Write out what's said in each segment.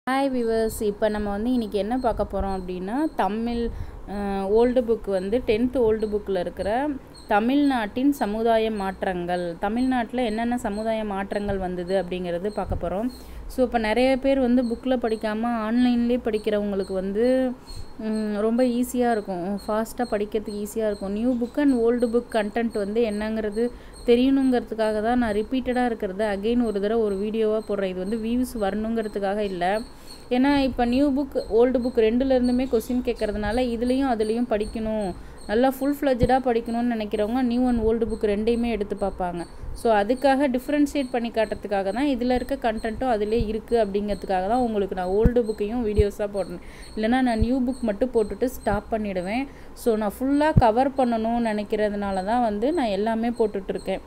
hi viewers இப்போ நம்ம வந்து இன்றைக்கி என்ன பார்க்க போகிறோம் அப்படின்னா தமிழ் ஓல்டு புக் வந்து டென்த் ஓல்டு புக்கில் இருக்கிற தமிழ்நாட்டின் சமுதாய மாற்றங்கள் தமிழ்நாட்டில் என்னென்ன சமுதாய மாற்றங்கள் வந்தது அப்படிங்கிறது பார்க்க போகிறோம் ஸோ இப்போ நிறைய பேர் வந்து புக்கில் படிக்காமல் ஆன்லைன்லேயே படிக்கிறவங்களுக்கு வந்து ம், ரொம்ப ஈஸியாக இருக்கும் ஃபாஸ்ட்டாக படிக்கிறதுக்கு ஈஸியாக இருக்கும் new book and old book content வந்து என்னங்கிறது தெரியணுங்கிறதுக்காக தான் நான் ரிப்பீட்டடாக இருக்கிறத அகெயின் ஒரு தடவை ஒரு வீடியோவாக போடுறேன் இது வந்து வியூஸ் வரணுங்கிறதுக்காக இல்லை ஏன்னா இப்போ நியூ புக் ஓல்டு புக் ரெண்டுலேருந்துமே கொஸ்டின் கேட்கறதுனால இதுலேயும் அதுலேயும் படிக்கணும் நல்லா ஃபுல் ஃப்ளஜ்டாக படிக்கணும்னு நினைக்கிறவங்க நியூ அண்ட் ஓல்டு புக் ரெண்டையுமே எடுத்து பார்ப்பாங்க ஸோ அதுக்காக டிஃப்ரென்ஷியேட் பண்ணி காட்டுறதுக்காக தான் இதில் இருக்க கண்டென்ட்டும் அதிலே இருக்குது அப்படிங்கிறதுக்காக தான் உங்களுக்கு நான் ஓல்டு புக்கையும் வீடியோஸாக போடுறேன் இல்லைனா நான் நியூ புக் மட்டும் போட்டுட்டு ஸ்டாப் பண்ணிவிடுவேன் ஸோ நான் ஃபுல்லாக கவர் பண்ணணும்னு நினைக்கிறதுனால தான் வந்து நான் எல்லாமே போட்டுட்ருக்கேன்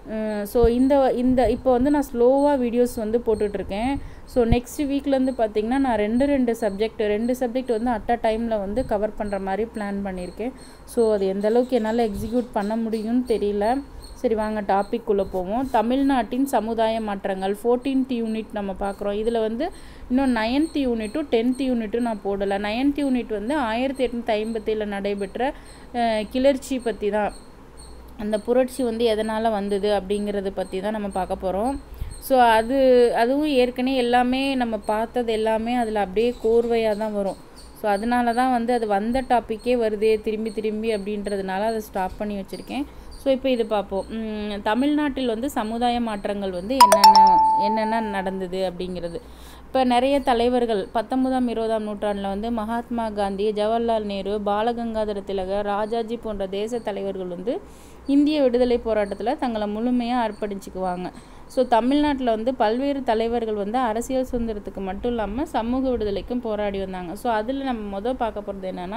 ஸோ இந்த இந்த இப்போ வந்து நான் ஸ்லோவாக வீடியோஸ் வந்து போட்டுட்ருக்கேன் ஸோ நெக்ஸ்ட் வீக்லேருந்து பார்த்தீங்கன்னா நான் ரெண்டு ரெண்டு சப்ஜெக்ட் ரெண்டு சப்ஜெக்ட் வந்து அட் அ டைமில் வந்து கவர் பண்ணுற மாதிரி பிளான் பண்ணியிருக்கேன் ஸோ அது எந்த அளவுக்கு என்னால் எக்ஸிக்யூட் பண்ண முடியும்னு தெரியல சரி வாங்க டாபிக் குள்ளே போவோம் தமிழ்நாட்டின் சமுதாய மாற்றங்கள் ஃபோர்டீன்த் யூனிட் நம்ம பார்க்குறோம் இதில் வந்து இன்னும் நைன்த் யூனிட்டும் டென்த் யூனிட்டும் நான் போடலை நைன்த் யூனிட் வந்து ஆயிரத்தி எட்நூற்றி ஐம்பத்தேழில் நடைபெற்ற அஹ், கிளர்ச்சி பற்றி தான் அந்த புரட்சி வந்து எதனால் வந்தது அப்படிங்கிறத பற்றி தான் நம்ம பார்க்க போகிறோம் ஸோ அது அதுவும் ஏற்கனவே எல்லாமே நம்ம பார்த்தது எல்லாமே அதில் அப்படியே கோர்வையாக தான் வரும் ஸோ அதனால தான் வந்து அது வந்த டாப்பிக்கே வருதே திரும்பி திரும்பி அப்படின்றதுனால அதை ஸ்டாப் பண்ணி வச்சுருக்கேன் ஸோ இப்போ இது பார்ப்போம் உம், தமிழ்நாட்டில் வந்து சமுதாய மாற்றங்கள் வந்து என்னென்ன என்னென்ன நடந்தது அப்படிங்கிறது இப்போ நிறைய தலைவர்கள் பத்தொன்பதாம் இருபதாம் நூற்றாண்டில் வந்து மகாத்மா காந்தி ஜவஹர்லால் நேரு பாலகங்காதர திலகர் ராஜாஜி போன்ற தேச தலைவர்கள் வந்து இந்திய விடுதலை போராட்டத்தில் தங்களை முழுமையாக அர்ப்பணிச்சுக்குவாங்க ஸோ தமிழ்நாட்டில் வந்து பல்வேறு தலைவர்கள் வந்து அரசியல் சுதந்திரத்துக்கு மட்டும் இல்லாமல் சமூக விடுதலைக்கும் போராடி வந்தாங்க ஸோ அதில் நம்ம முதல் பார்க்க போகிறது என்னென்னா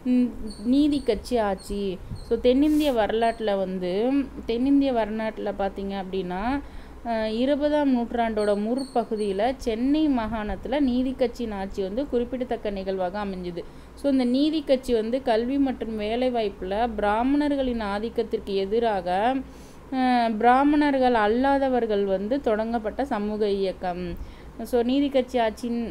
நீதி கட்சி ஆட்சி ஸோ தென்னிந்திய வரலாற்றில் வந்து தென்னிந்திய வரலாற்றில் பார்த்தீங்க அப்படின்னா அஹ், இருபதாம் நூற்றாண்டோட முற்பகுதியில் சென்னை மாகாணத்தில் நீதி கட்சியின் ஆட்சி வந்து குறிப்பிடத்தக்க நிகழ்வாக அமைஞ்சுது ஸோ இந்த நீதி கட்சி வந்து கல்வி மற்றும் வேலைவாய்ப்பில் பிராமணர்களின் ஆதிக்கத்திற்கு எதிராக அஹ், பிராமணர்கள் அல்லாதவர்கள் வந்து தொடங்கப்பட்ட சமூக இயக்கம் ஸோ நீதி கட்சி ஆட்சியின்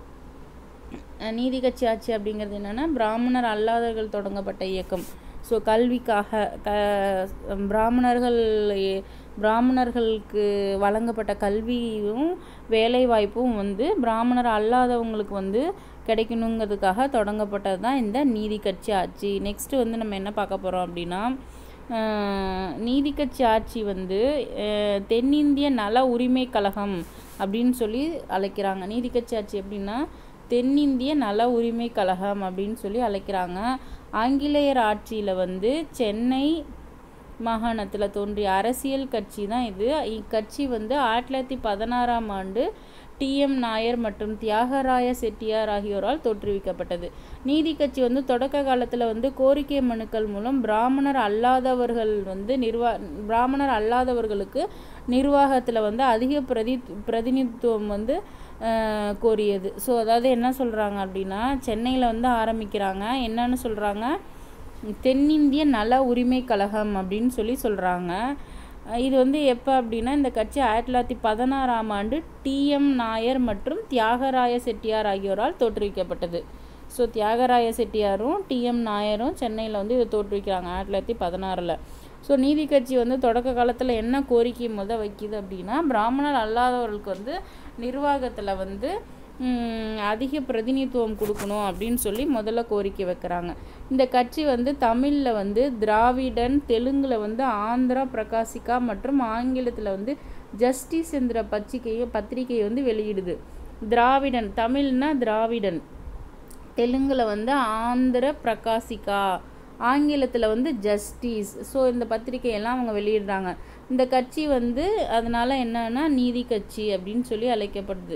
அஹ் நீதி கட்சி ஆட்சி அப்படிங்கிறது என்னென்னா பிராமணர் அல்லாதவர்கள் தொடங்கப்பட்ட இயக்கம் ஸோ கல்விக்காக க பிராமணர்கள் எ- பிராமணர்களுக்கு வழங்கப்பட்ட கல்வியும் வேலைவாய்ப்பும் வந்து பிராமணர் அல்லாதவங்களுக்கு வந்து கிடைக்கணுங்கிறதுக்காக தொடங்கப்பட்டது தான் இந்த நீதி கட்சி ஆட்சி நெக்ஸ்ட் வந்து நம்ம என்ன பார்க்க போகிறோம் அப்படின்னா அஹ், நீதி கட்சி ஆட்சி வந்து அஹ், தென்னிந்திய நல உரிமை கழகம் அப்படின்னு சொல்லி அழைக்கிறாங்க நீதி கட்சி ஆட்சி எப்படின்னா தென்னிந்திய நல உரிமை கழகம் அப்படின்னு சொல்லி அழைக்கிறாங்க ஆங்கிலேயர் ஆட்சியில் வந்து சென்னை மாகாணத்தில் தோன்றிய அரசியல் கட்சி தான் இது இக்கட்சி வந்து ஆயிரத்தி தொள்ளாயிரத்தி பதினாறாம் ஆண்டு டிஎம் நாயர் மற்றும் தியாகராய செட்டியார் ஆகியோரால் தோற்றுவிக்கப்பட்டது நீதி கட்சி வந்து தொடக்க காலத்தில் வந்து கோரிக்கை மனுக்கள் மூலம் பிராமணர் அல்லாதவர்கள் வந்து நிர்வா பிராமணர் அல்லாதவர்களுக்கு நிர்வாகத்தில் வந்து அதிக பிரதி பிரதிநிதித்துவம் வந்து அஹ், கோரியது ஸோ அதாவது என்ன சொல்கிறாங்க அப்படின்னா சென்னையில் வந்து ஆரம்பிக்கிறாங்க என்னன்னு சொல்கிறாங்க தென்னிந்திய நல உரிமை கழகம் அப்படின்னு சொல்லி சொல்கிறாங்க இது வந்து எப்போ அப்படின்னா இந்த கட்சி ஆயிரத்தி தொள்ளாயிரத்தி பதினாறாம் ஆண்டு டிஎம் நாயர் மற்றும் தியாகராய செட்டியார் ஆகியோரால் தோற்றுவிக்கப்பட்டது ஸோ தியாகராய செட்டியாரும் டிஎம் நாயரும் சென்னையில் வந்து இதை தோற்றுவிக்கிறாங்க ஆயிரத்தி தொள்ளாயிரத்தி பதினாறில் ஸோ நீதி கட்சி வந்து தொடக்க காலத்தில் என்ன கோரிக்கை முத வைக்கிது அப்படின்னா பிராமணர் அல்லாதவர்களுக்கு வந்து நிர்வாகத்தில் வந்து ம், அதிக பிரதிநிதித்துவம் கொடுக்கணும் அப்படின்னு சொல்லி முதல்ல கோரிக்கை வைக்கிறாங்க இந்த கட்சி வந்து தமிழில் வந்து திராவிடன் தெலுங்கில் வந்து ஆந்திரா பிரகாசிகா மற்றும் ஆங்கிலத்தில் வந்து ஜஸ்டிஸ் என்ற பத்திரிகையை பத்திரிகையை வந்து வெளியிடுது திராவிடன் தமிழ்னா திராவிடன் தெலுங்கில் வந்து ஆந்திர பிரகாசிகா ஆங்கிலத்தில் வந்து ஜஸ்டிஸ் ஸோ இந்த பத்திரிகையெல்லாம் அவங்க வெளியிடுறாங்க இந்த கட்சி வந்து அதனால என்னன்னா நீதி கட்சி அப்படின்னு சொல்லி அழைக்கப்படுது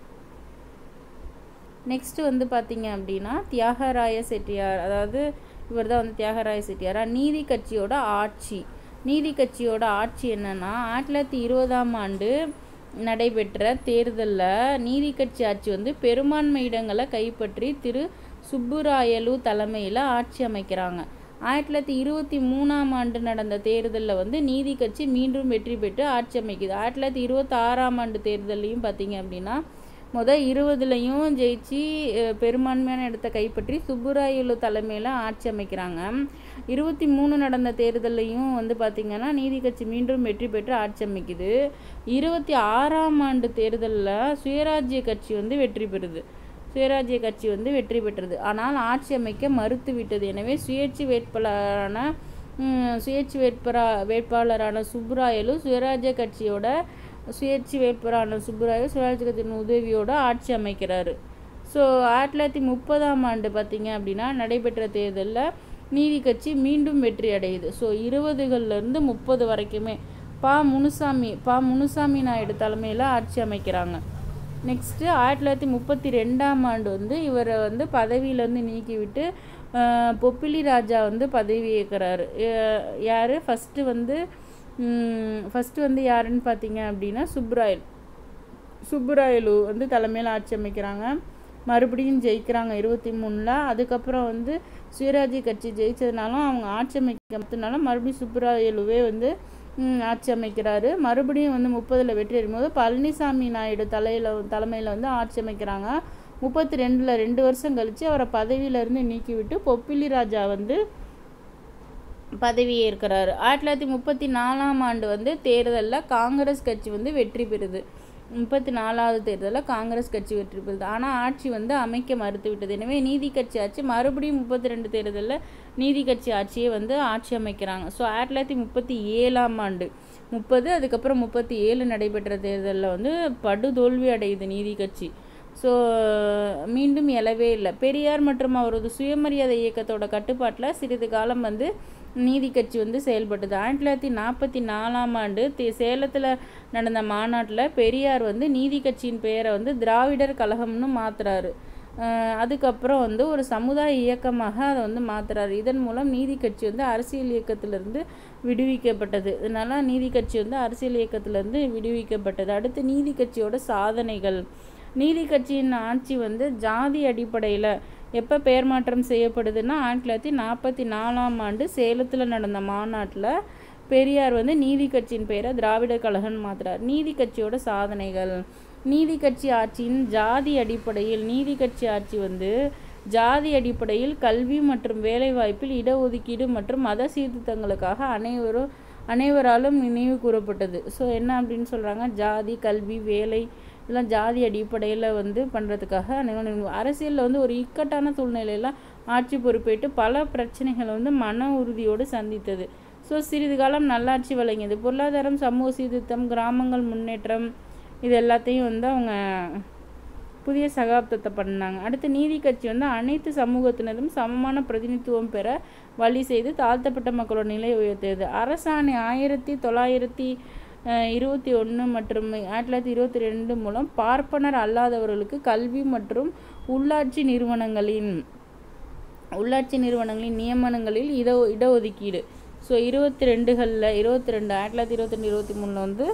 நெக்ஸ்ட் வந்து பார்த்தீங்க அப்படின்னா தியாகராய செட்டியார் அதாவது இவர் தான் வந்து தியாகராய செட்டியாரா நீதி கட்சியோட ஆட்சி நீதி கட்சியோட ஆட்சி என்னன்னா ஆயிரத்தி தொள்ளாயிரத்தி இருபதாம் ஆண்டு நடைபெற்ற தேர்தலில் நீதி கட்சி ஆட்சி வந்து பெரும்பான்மை இடங்களை கைப்பற்றி திரு சுப்புராயலு தலைமையில் ஆட்சி அமைக்கிறாங்க ஆயிரத்தி தொள்ளாயிரத்தி இருபத்தி மூணாம் ஆண்டு நடந்த தேர்தலில் வந்து நீதி கட்சி மீண்டும் வெற்றி பெற்று ஆட்சி அமைக்குது ஆயிரத்தி தொள்ளாயிரத்தி இருபத்தி ஆறாம் ஆண்டு தேர்தல்லையும் பார்த்தீங்க அப்படின்னா மொதல் இருபதுலையும் ஜெயிச்சு அஹ், பெரும்பான்மையான இடத்த கைப்பற்றி சுப்புராயலு தலைமையில் ஆட்சி அமைக்கிறாங்க இருபத்தி மூணு நடந்த தேர்தலையும் வந்து பார்த்திங்கன்னா நீதி கட்சி மீண்டும் வெற்றி பெற்று ஆட்சி அமைக்குது இருபத்தி ஆறாம் ஆண்டு தேர்தலில் சுயராஜ்ய கட்சி வந்து வெற்றி பெறுது சுயராஜ்ய கட்சி வந்து வெற்றி பெற்றது ஆனால் ஆட்சி அமைக்க மறுத்து விட்டது எனவே சுயேட்சை வேட்பாளரான ம், சுயேட்சை வேட்பரா வேட்பாளரான சுப்புராயலு சுயராஜ்ய கட்சியோட சுயேட்சை வேட்பாளரான சுப்புராயலு சுயராஜ்ய கட்சியின் உதவியோட ஆட்சி அமைக்கிறாரு ஸோ ஆயிரத்தி தொள்ளாயிரத்தி முப்பதாம் ஆண்டு பார்த்தீங்க அப்படின்னா நடைபெற்ற தேர்தலில் நீதி கட்சி மீண்டும் வெற்றி அடையுது ஸோ இருபதுகள்லேருந்து முப்பது வரைக்குமே பா முனுசாமி பா முனுசாமி நாயுடு தலைமையில் ஆட்சி அமைக்கிறாங்க நெக்ஸ்ட்டு ஆயிரத்தி தொள்ளாயிரத்தி முப்பத்தி ரெண்டாம் ஆண்டு வந்து இவரை வந்து பதவியிலேருந்து நீக்கிவிட்டு அஹ், பொப்பிலி ராஜா வந்து பதவி ஏற்கிறாரு யார் ஃபஸ்ட்டு வந்து ஃபஸ்ட்டு வந்து யாருன்னு பார்த்தீங்க அப்படின்னா சுப்ராயல் சுப்புராயலு வந்து தலைமையில் ஆட்சி அமைக்கிறாங்க மறுபடியும் ஜெயிக்கிறாங்க இருபத்தி மூணில் அதுக்கப்புறம் வந்து சுயராஜ்ய கட்சி ஜெயிச்சதுனாலும் அவங்க ஆட்சி அமைக்கிறதுனால மறுபடியும் சுப்புராயலுவே வந்து ம், ஆட்சி அமைக்கிறாரு மறுபடியும் வந்து முப்பதில் வெற்றி அடையும்போது பழனிசாமி நாயுடு தலையில் தலைமையில் வந்து ஆட்சி அமைக்கிறாங்க முப்பத்தி ரெண்டில் ரெண்டு வருஷம் கழித்து அவரை பதவியிலேருந்து நீக்கிவிட்டு பொப்பிலி ராஜா வந்து பதவி ஏற்கிறாரு ஆயிரத்தி தொள்ளாயிரத்தி முப்பத்தி நாலாம் ஆண்டு வந்து தேர்தலில் காங்கிரஸ் கட்சி வந்து வெற்றி பெறுது முப்பத்தி நாலாவது தேர்தலில் காங்கிரஸ் கட்சி வெற்றி பெறுது ஆனால் ஆட்சி வந்து அமைக்க மறுத்து விட்டது எனவே நீதி கட்சி ஆட்சி மறுபடியும் முப்பத்தி ரெண்டு தேர்தலில் நீதி கட்சி ஆட்சியை வந்து ஆட்சி அமைக்கிறாங்க ஸோ ஆயிரத்தி தொள்ளாயிரத்தி முப்பத்தி ஏழாம் ஆண்டு முப்பது அதுக்கப்புறம் முப்பத்தி ஏழு நடைபெற்ற தேர்தலில் வந்து படுதோல்வி அடையுது நீதி கட்சி ஸோ மீண்டும் எழவே இல்லை பெரியார் மற்றும் அவரது சுயமரியாதை இயக்கத்தோட கட்டுப்பாட்டில் சிறிது காலம் வந்து நீதி கட்சி வந்து செயல்பட்டது ஆயிரத்தி தொள்ளாயிரத்தி நாற்பத்தி நாலாம் ஆண்டு தே சேலத்தில் நடந்த மாநாட்டில் பெரியார் வந்து நீதி கட்சியின் பெயரை வந்து திராவிடர் கழகம்னு மாத்துறாரு அஹ் அதுக்கப்புறம் வந்து ஒரு சமுதாய இயக்கமாக அதை வந்து மாத்துறாரு இதன் மூலம் நீதி கட்சி வந்து அரசியல் இயக்கத்திலிருந்து விடுவிக்கப்பட்டது இதனால நீதி கட்சி வந்து அரசியல் இயக்கத்திலிருந்து விடுவிக்கப்பட்டது அடுத்து நீதி கட்சியோட சாதனைகள் நீதி கட்சியின் ஆட்சி வந்து ஜாதி அடிப்படையில் எப்போ பெயர் மாற்றம் செய்யப்படுதுன்னா ஆயிரத்தி தொள்ளாயிரத்தி நாற்பத்தி நாலாம் ஆண்டு சேலத்தில் நடந்த மாநாட்டில் பெரியார் வந்து நீதி கட்சியின் பெயரை திராவிடர் கழகம்னு மாத்துறார் நீதி கட்சியோட சாதனைகள் நீதி கட்சி ஆட்சியின் ஜாதி அடிப்படையில் நீதி கட்சி ஆட்சி வந்து ஜாதி அடிப்படையில் கல்வி மற்றும் வேலைவாய்ப்பில் இடஒதுக்கீடு மற்றும் மத சீர்திருத்தங்களுக்காக அனைவரும் அனைவராலும் நினைவு கூறப்பட்டது ஸோ என்ன அப்படின்னு சொல்கிறாங்க ஜாதி கல்வி வேலை இதெல்லாம் ஜாதி அடிப்படையில் வந்து பண்ணுறதுக்காக அரசியலில் வந்து ஒரு இக்கட்டான சூழ்நிலையில் ஆட்சி பொறுப்பேற்று பல பிரச்சனைகளை வந்து மன உறுதியோடு சந்தித்தது ஸோ சிறிது காலம் நல்லாட்சி வழங்கியது பொருளாதாரம் சமூக சீர்திருத்தம் கிராமங்கள் முன்னேற்றம் இது எல்லாத்தையும் வந்து அவங்க புதிய சகாப்தத்தை பண்ணாங்க அடுத்து நீதி கட்சி வந்து அனைத்து சமூகத்தினரும் சமமான பிரதிநிதித்துவம் பெற வழி செய்து தாழ்த்தப்பட்ட மக்களோட நிலையை உயர்த்தியது அரசாணை ஆயிரத்தி தொள்ளாயிரத்தி அஹ், இருபத்தி ஒன்று மற்றும் ஆயிரத்தி தொள்ளாயிரத்தி இருபத்தி ரெண்டு மூலம் பார்ப்பனர் அல்லாதவர்களுக்கு கல்வி மற்றும் உள்ளாட்சி நிறுவனங்களின் உள்ளாட்சி நிறுவனங்களின் நியமனங்களில் இட இடஒதுக்கீடு ஸோ இருபத்தி ரெண்டுகளில் இருபத்தி ரெண்டு ஆயிரத்தி தொள்ளாயிரத்தி இருபத்தி ரெண்டு இருபத்தி மூணில் வந்து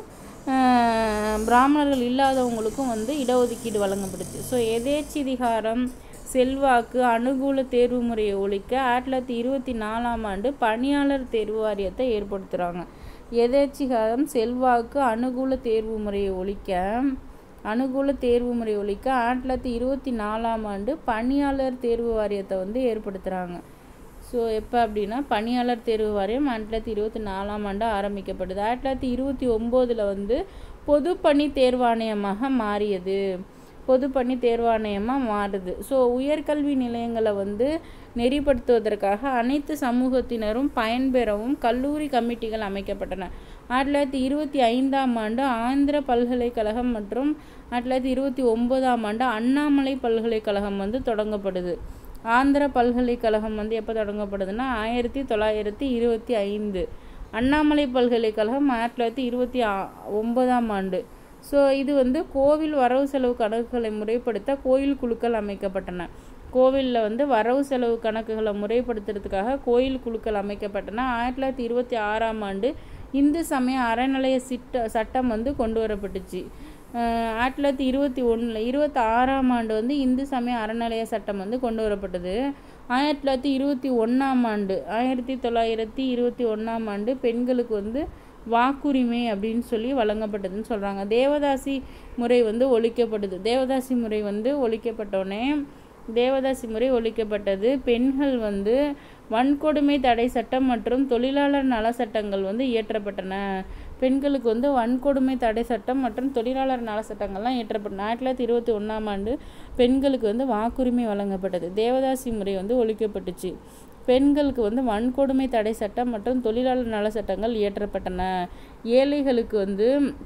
ஆஹ், பிராமணர்கள் இல்லாதவங்களுக்கும் வந்து இடஒதுக்கீடு வழங்கப்படுச்சு ஸோ எதேச்சிதிகாரம் செல்வாக்கு அனுகூல தேர்வு முறையை ஒழிக்க ஆயிரத்தி தொள்ளாயிரத்தி இருபத்தி நாலாம் ஆண்டு பணியாளர் தேர்வு வாரியத்தை ஏற்படுத்துகிறாங்க எதேச்சிகாரம் செல்வாக்கு அனுகூல தேர்வு முறையை ஒழிக்க அனுகூல தேர்வு முறை ஒழிக்க ஆயிரத்தி தொள்ளாயிரத்தி இருபத்தி நாலாம் ஆண்டு பணியாளர் தேர்வு வாரியத்தை வந்து ஏற்படுத்துகிறாங்க ஸோ எப்போ அப்படின்னா பணியாளர் தேர்வு வாரியம் ஆயிரத்தி தொள்ளாயிரத்தி இருபத்தி நாலாம் ஆண்டு ஆரம்பிக்கப்படுது ஆயிரத்தி தொள்ளாயிரத்தி இருபத்தி ஒம்போதில் வந்து பொதுப்பணி தேர்வாணையமாக மாறியது பொதுப்பணி தேர்வாணையமாக மாறுது ஸோ உயர்கல்வி நிலையங்களை வந்து நெறிப்படுத்துவதற்காக அனைத்து சமூகத்தினரும் பயன்பெறவும் கல்லூரி கமிட்டிகள் அமைக்கப்பட்டன ஆயிரத்தி தொள்ளாயிரத்தி இருபத்தி ஐந்தாம் ஆண்டு ஆந்திர பல்கலைக்கழகம் மற்றும் ஆயிரத்தி தொள்ளாயிரத்தி இருபத்தி ஒன்பதாம் ஆண்டு அண்ணாமலை பல்கலைக்கழகம் வந்து தொடங்கப்படுது ஆந்திர பல்கலைக்கழகம் வந்து எப்போ தொடங்கப்படுதுன்னா ஆயிரத்தி தொள்ளாயிரத்தி இருபத்தி ஐந்து அண்ணாமலை பல்கலைக்கழகம் ஆயிரத்தி தொள்ளாயிரத்தி இருபத்தி ஆ- ஒன்பதாம் ஆண்டு ஸோ இது வந்து கோவில் வரவு செலவு கணக்குகளை முறைப்படுத்த கோயில் குழுக்கள் அமைக்கப்பட்டன கோவிலில் வந்து வரவு செலவு கணக்குகளை முறைப்படுத்துறதுக்காக கோயில் குழுக்கள் அமைக்கப்பட்டன ஆயிரத்தி தொள்ளாயிரத்தி இருபத்தி ஆறாம் ஆண்டு இந்து சமய அறநிலைய சிட்ட சட்டம் வந்து கொண்டு வரப்பட்டுச்சு அஹ் ஆயிரத்தி தொள்ளாயிரத்தி இருபத்தி ஒன்றில் இருபத்தி ஆறாம் ஆண்டு வந்து இந்து சமய அறநிலைய சட்டம் வந்து கொண்டு வரப்பட்டது ஆயிரத்தி தொள்ளாயிரத்தி இருபத்தி ஒன்றாம் ஆண்டு ஆயிரத்தி தொள்ளாயிரத்தி இருபத்தி ஒன்றாம் ஆண்டு பெண்களுக்கு வந்து வாக்குரிமை அப்படின்னு சொல்லி வழங்கப்பட்டதுன்னு சொல்கிறாங்க தேவதாசி முறை வந்து ஒழிக்கப்படுது தேவதாசி முறை வந்து ஒழிக்கப்பட்டோடனே தேவதாசி முறை ஒழிக்கப்பட்டது பெண்கள் வந்து வன்கொடுமை தடை சட்டம் மற்றும் தொழிலாளர் நல சட்டங்கள் வந்து இயற்றப்பட்டன பெண்களுக்கு வந்து வன்கொடுமை தடை சட்டம் மற்றும் தொழிலாளர் நல சட்டங்கள்லாம் இயற்றப்பட்டன ஆயிரத்தி தொள்ளாயிரத்தி இருபத்தி ஒன்றாம் ஆண்டு பெண்களுக்கு வந்து வாக்குரிமை வழங்கப்பட்டது தேவதாசி முறை வந்து ஒழிக்கப்பட்டுச்சு பெண்களுக்கு வந்து வன்கொடுமை தடை சட்டம் மற்றும் தொழிலாளர் நல சட்டங்கள் இயற்றப்பட்டன ஏழைகளுக்கு வந்து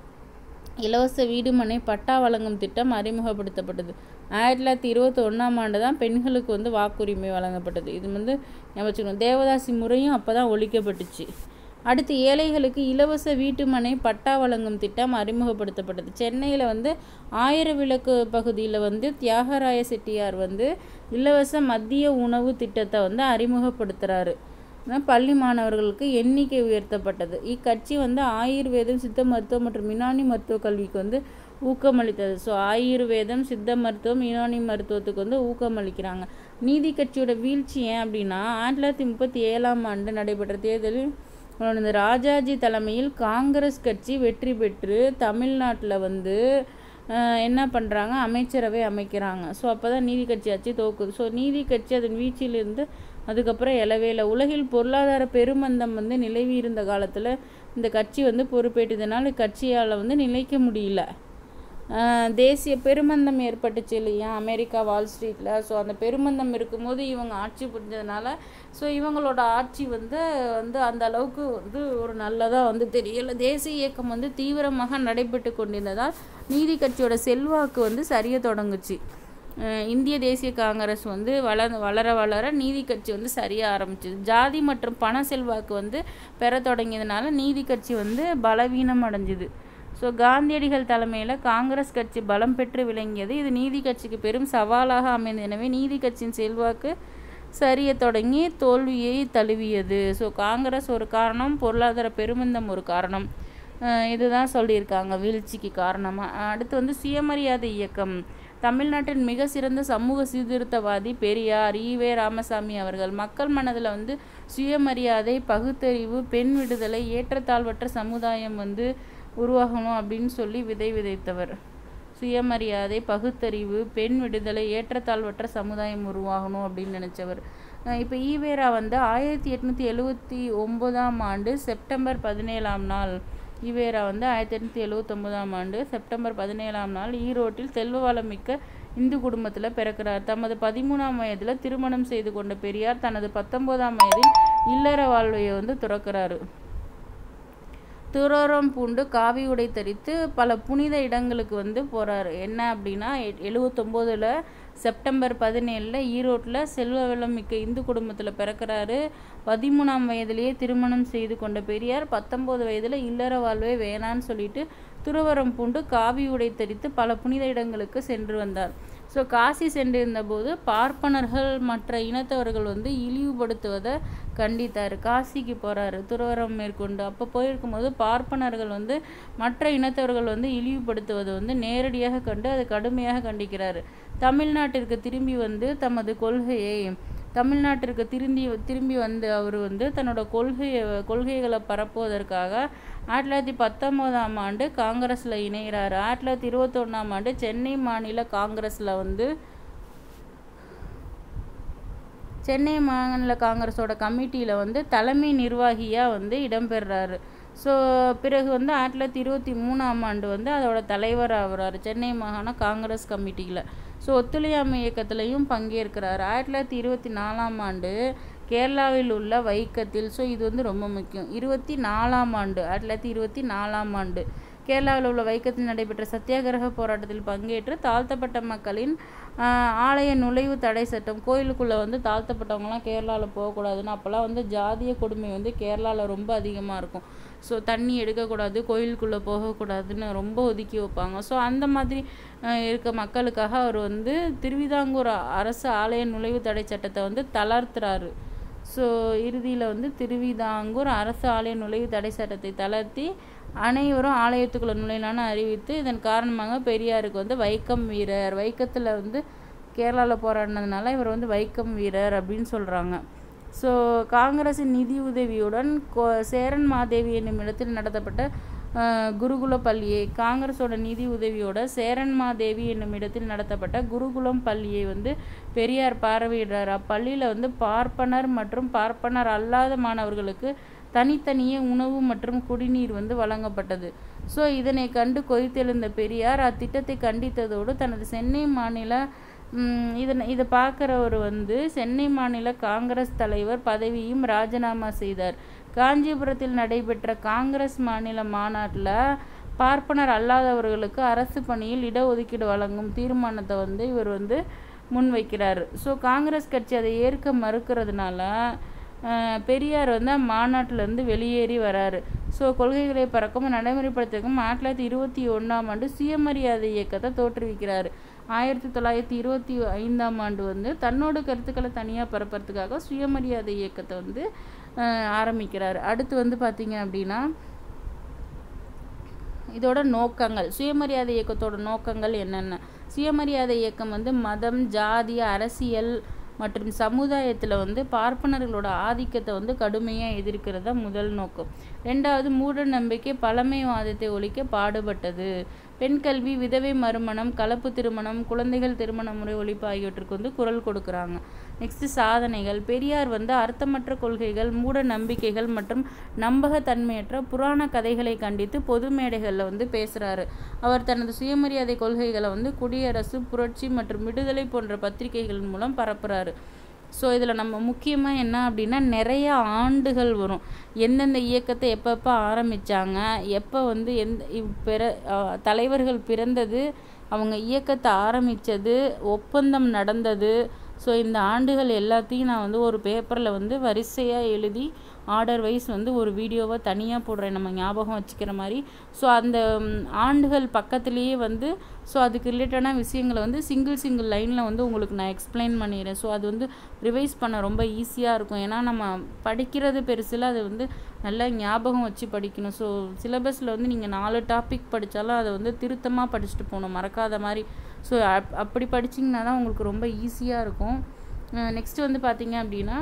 இலவச வீடுமனை பட்டா வழங்கும் திட்டம் அறிமுகப்படுத்தப்பட்டது ஆயிரத்தி தொள்ளாயிரத்தி இருபத்தி ஒன்றாம் ஆண்டு தான் பெண்களுக்கு வந்து வாக்குரிமை வழங்கப்பட்டது இது வந்து ஞாபகம் தேவதாசி முறையும் அப்போ தான் ஒழிக்கப்பட்டுச்சு அடுத்து ஏழைகளுக்கு இலவச வீட்டுமனை பட்டா வழங்கும் திட்டம் அறிமுகப்படுத்தப்பட்டது சென்னையில் வந்து ஆயிர விளக்கு பகுதியில் வந்து தியாகராய செட்டியார் வந்து இலவச மதிய உணவு திட்டத்தை வந்து அறிமுகப்படுத்துகிறாரு பள்ளி மாணவர்களுக்கு எண்ணிக்கை உயர்த்தப்பட்டது இக்கட்சி வந்து ஆயுர்வேதம் சித்த மருத்துவம் மற்றும் யுனானி மருத்துவ கல்விக்கு வந்து ஊக்கமளித்தது ஸோ ஆயுர்வேதம் சித்த மருத்துவம் யுனானி மருத்துவத்துக்கு வந்து ஊக்கமளிக்கிறாங்க நீதி கட்சியோட வீழ்ச்சி ஏன் அப்படின்னா ஆயிரத்தி தொள்ளாயிரத்தி முப்பத்தி ஏழாம் ஆண்டு நடைபெற்ற தேர்தலில் இந்த ராஜாஜி தலைமையில் காங்கிரஸ் கட்சி வெற்றி பெற்று தமிழ்நாட்டில் வந்து என்ன பண்ணுறாங்க அமைச்சரவை அமைக்கிறாங்க ஸோ அப்போ தான் நீதி கட்சி ஆட்சி தோக்குது ஸோ நீதி கட்சி அதன் வீழ்ச்சியிலிருந்து அதுக்கப்புறம் எழவே இல்லை உலகில் பொருளாதார பெருமந்தம் வந்து நிலவி இருந்த காலத்தில் இந்த கட்சி வந்து பொறுப்பேற்றதுனால கட்சியால் வந்து நிலைக்க முடியல தேசிய பெருமந்தம் ஏற்பட்டுச்சு இல்லையா அமெரிக்கா வால் ஸ்ட்ரீட்டில் ஸோ அந்த பெருமந்தம் இருக்கும்போது இவங்க ஆட்சி புரிஞ்சதுனால ஸோ இவங்களோட ஆட்சி வந்து வந்து அந்த அளவுக்கு வந்து ஒரு நல்லதாக வந்து தெரியல தேசிய இயக்கம் வந்து தீவிரமாக நடைபெற்று கொண்டிருந்ததால் நீதி கட்சியோட செல்வாக்கு வந்து சரிய தொடங்குச்சு இந்திய தேசிய காங்கிரஸ் வந்து வளர வளர வளர நீதி கட்சி வந்து சரிய ஆரம்பிச்சுது ஜாதி மற்றும் பண செல்வாக்கு வந்து பெற தொடங்கியதுனால நீதி கட்சி வந்து பலவீனம் அடைஞ்சுது ஸோ காந்தியடிகள் தலைமையில் காங்கிரஸ் கட்சி பலம் பெற்று விளங்கியது இது நீதி கட்சிக்கு பெரும் சவாலாக அமைந்தது எனவே நீதி கட்சியின் செல்வாக்கு சரிய தொடங்கி தோல்வியை தழுவியது ஸோ காங்கிரஸ் ஒரு காரணம் பொருளாதார பெருமந்தம் ஒரு காரணம் இதுதான் சொல்லியிருக்காங்க வீழ்ச்சிக்கு காரணமாக அடுத்து வந்து சுயமரியாதை இயக்கம் தமிழ்நாட்டின் மிக சிறந்த சமூக சீர்திருத்தவாதி பெரியார் ஈவே ராமசாமி அவர்கள் மக்கள் மனதில் வந்து சுயமரியாதை பகுத்தறிவு பெண் விடுதலை ஏற்றத்தாழ்வற்ற சமுதாயம் வந்து உருவாகணும் அப்படின்னு சொல்லி விதை விதைத்தவர் சுயமரியாதை பகுத்தறிவு பெண் விடுதலை ஏற்றத்தாழ்வற்ற சமுதாயம் உருவாகணும் அப்படின்னு நினச்சவர் இப்போ ஈவேரா வந்து ஆயிரத்தி எட்நூற்றி எழுவத்தி ஒம்போதாம் ஆண்டு செப்டம்பர் பதினேழாம் நாள் ஈவேரா வந்து ஆயிரத்தி எட்நூற்றி எழுவத்தொம்போதாம் ஆண்டு செப்டம்பர் பதினேழாம் நாள் ஈரோட்டில் செல்வ வளம் மிக்க இந்து குடும்பத்தில் பிறக்கிறார் தமது பதிமூணாம் வயதில் திருமணம் செய்து கொண்ட பெரியார் தனது பத்தொம்போதாம் வயதில் இல்லற வாழ்வையை வந்து துறக்கிறாரு துரோரம் பூண்டு காவி உடை தரித்து பல புனித இடங்களுக்கு வந்து போகிறாரு என்ன அப்படின்னா எழுவத்தொம்போதில் செப்டம்பர் பதினேழில் ஈரோட்டில் செல்வ வளம் மிக்க இந்து குடும்பத்தில் பிறக்கிறாரு பதிமூணாம் வயதிலேயே திருமணம் செய்து கொண்ட பெரியார் பத்தொம்போது வயதில் இல்லற வாழ்வே வேணான்னு சொல்லிட்டு துறவரம் பூண்டு காவி உடை தரித்து பல புனித இடங்களுக்கு சென்று வந்தார் ஸோ காசி சென்றிருந்த போது பார்ப்பனர்கள் மற்ற இனத்தவர்கள் வந்து இழிவுபடுத்துவதை கண்டித்தார் காசிக்கு போகிறாரு துறவரம் மேற்கொண்டு அப்போ போயிருக்கும்போது பார்ப்பனர்கள் வந்து மற்ற இனத்தவர்கள் வந்து இழிவுபடுத்துவதை வந்து நேரடியாக கண்டு அதை கடுமையாக கண்டிக்கிறாரு தமிழ்நாட்டிற்கு திரும்பி வந்து தமது கொள்கையை தமிழ்நாட்டிற்கு திரும்பி திரும்பி வந்து அவர் வந்து தன்னோட கொள்கையை கொள்கைகளை பரப்புவதற்காக ஆயிரத்தி தொள்ளாயிரத்தி பத்தொம்போதாம் ஆண்டு காங்கிரஸில் இணைகிறார் ஆயிரத்தி தொள்ளாயிரத்தி இருபத்தொன்னாம் ஆண்டு சென்னை மாநில காங்கிரஸில் வந்து சென்னை மாநில காங்கிரஸோட கமிட்டியில் வந்து தலைமை நிர்வாகியாக வந்து இடம்பெறுறாரு ஸோ பிறகு வந்து ஆயிரத்தி தொள்ளாயிரத்தி இருபத்தி மூணாம் ஆண்டு வந்து அதோட தலைவர் ஆகிறார் சென்னை மாகாண காங்கிரஸ் கமிட்டியில் ஸோ ஒத்துழையாமை இயக்கத்திலையும் பங்கேற்கிறார் ஆயிரத்தி தொள்ளாயிரத்தி இருபத்தி நாலாம் ஆண்டு கேரளாவில் உள்ள வைக்கத்தில் ஸோ இது வந்து ரொம்ப முக்கியம் இருபத்தி நாலாம் ஆண்டு ஆயிரத்தி தொள்ளாயிரத்தி இருபத்தி நாலாம் ஆண்டு கேரளாவில் உள்ள வைக்கத்தில் நடைபெற்ற சத்தியாகிரக போராட்டத்தில் பங்கேற்று தாழ்த்தப்பட்ட மக்களின் ஆலய நுழைவு தடை சட்டம் கோயிலுக்குள்ளே வந்து தாழ்த்தப்பட்டவங்களாம் கேரளாவில் போகக்கூடாதுன்னு அப்போல்லாம் வந்து ஜாதிய கொடுமை வந்து கேரளாவில் ரொம்ப அதிகமாக இருக்கும் ஸோ தண்ணி எடுக்கக்கூடாது கோயிலுக்குள்ளே போகக்கூடாதுன்னு ரொம்ப ஒதுக்கி வைப்பாங்க ஸோ அந்த மாதிரி இருக்க மக்களுக்காக அவர் வந்து திருவிதாங்கூர் அரசு ஆலய நுழைவு தடை சட்டத்தை வந்து தளர்த்துறாரு ஸோ இறுதியில் வந்து திருவிதாங்கூர் அரசு ஆலய நுழைவு தடை சட்டத்தை தளர்த்தி அனைவரும் ஆலயத்துக்குள்ள நுழையலான்னு அறிவித்து இதன் காரணமாக பெரியாருக்கு வந்து வைக்கம் வீரர் வைக்கத்தில் வந்து கேரளாவில் போராடினதுனால இவர் வந்து வைக்கம் வீரர் அப்படின்னு சொல்கிறாங்க ஸோ காங்கிரஸின் நிதி உதவியுடன் கோ சேரன் மாதேவி என்னும் இடத்தில் நடத்தப்பட்ட அஹ், குருகுல பள்ளியை காங்கிரஸோட நிதி உதவியோட சேரன் மாதேவி என்னும் இடத்தில் நடத்தப்பட்ட குருகுலம் பள்ளியை வந்து பெரியார் பார்வையிடுறார் அப்பள்ளியில் வந்து பார்ப்பனர் மற்றும் பார்ப்பனர் அல்லாத மாணவர்களுக்கு தனித்தனியே உணவு மற்றும் குடிநீர் வந்து வழங்கப்பட்டது ஸோ இதனை கண்டு கொதித்தெழுந்த பெரியார் அத்திட்டத்தை கண்டித்ததோடு தனது சென்னை மாநில ம், இதனை இதை பார்க்குறவர் வந்து சென்னை மாநில காங்கிரஸ் தலைவர் பதவியும் ராஜினாமா செய்தார் காஞ்சிபுரத்தில் நடைபெற்ற காங்கிரஸ் மாநில மாநாட்டில் பார்ப்பனர் அல்லாதவர்களுக்கு அரசு பணியில் இடஒதுக்கீடு வழங்கும் தீர்மானத்தை வந்து இவர் வந்து முன்வைக்கிறார் ஸோ காங்கிரஸ் கட்சி அதை ஏற்க மறுக்கிறதுனால அஹ், பெரியார் வந்து மாநாட்டிலேருந்து வெளியேறி வராரு ஸோ கொள்கைகளை பறக்கவும் நடைமுறைப்படுத்தவும் ஆயிரத்தி தொள்ளாயிரத்தி இருபத்தி ஒன்றாம் ஆண்டு சுயமரியாதை இயக்கத்தை தோற்றுவிக்கிறார் ஆயிரத்தி தொள்ளாயிரத்தி இருபத்தி ஐந்தாம் ஆண்டு வந்து தன்னோட கருத்துக்களை தனியாக பரப்புறதுக்காக சுயமரியாதை இயக்கத்தை வந்து அஹ், ஆரம்பிக்கிறார் அடுத்து வந்து பார்த்தீங்க அப்படின்னா இதோட நோக்கங்கள் சுயமரியாதை இயக்கத்தோட நோக்கங்கள் என்னென்ன சுயமரியாதை இயக்கம் வந்து மதம் ஜாதி அரசியல் மற்றும் சமுதாயத்தில் வந்து பார்ப்பனர்களோட ஆதிக்கத்தை வந்து கடுமையாக எதிர்க்கிறது தான் முதல் நோக்கம் ரெண்டாவது மூட நம்பிக்கை பழமைவாதத்தை ஒழிக்க பாடுபட்டது பெண் கல்வி விதவை மறுமணம் கலப்பு திருமணம் குழந்தைகள் திருமண முறை ஒழிப்பு ஆகியவற்றுக்கு வந்து குரல் கொடுக்குறாங்க நெக்ஸ்ட் சாதனைகள் பெரியார் வந்து அர்த்தமற்ற கொள்கைகள் மூட நம்பிக்கைகள் மற்றும் நம்பகத்தன்மையற்ற புராண கதைகளை கண்டித்து பொது மேடைகளில் வந்து பேசுகிறாரு அவர் தனது சுயமரியாதை கொள்கைகளை வந்து குடியரசு புரட்சி மற்றும் விடுதலை போன்ற பத்திரிகைகள் மூலம் பரப்புறாரு ஸோ இதில் நம்ம முக்கியமாக என்ன அப்படின்னா நிறைய ஆண்டுகள் வரும் எந்தெந்த இயக்கத்தை எப்பப்போ ஆரம்பித்தாங்க எப்போ வந்து எந்த இவ் பிற அஹ் தலைவர்கள் பிறந்தது அவங்க இயக்கத்தை ஆரம்பித்தது ஒப்பந்தம் நடந்தது ஸோ இந்த ஆண்டுகள் எல்லாத்தையும் நான் வந்து ஒரு பேப்பரில் வந்து வரிசையாக எழுதி ஆர்டர் வைஸ் வந்து ஒரு வீடியோவை தனியாக போடுறேன் நம்ம ஞாபகம் வச்சுக்கிற மாதிரி ஸோ அந்த ம், ஆண்டுகள் பக்கத்துலேயே வந்து ஸோ அதுக்கு ரிலேட்டடான விஷயங்களை வந்து சிங்கிள் சிங்கிள் லைனில் வந்து உங்களுக்கு நான் எக்ஸ்பிளைன் பண்ணிடுறேன் ஸோ அது வந்து ரிவைஸ் பண்ண ரொம்ப ஈஸியாக இருக்கும் ஏன்னா நம்ம படிக்கிறது பெருசில் அது வந்து நல்லா ஞாபகம் வச்சு படிக்கணும் ஸோ சிலபஸில் வந்து நீங்கள் நாலு டாபிக் படித்தாலும் அதை வந்து திருத்தமாக படிச்சுட்டு போகணும் மறக்காத மாதிரி ஸோ அப் அப்படி படிச்சிங்கன்னா தான் உங்களுக்கு ரொம்ப ஈஸியாக இருக்கும் நெக்ஸ்ட் வந்து பார்த்தீங்க அப்படின்னா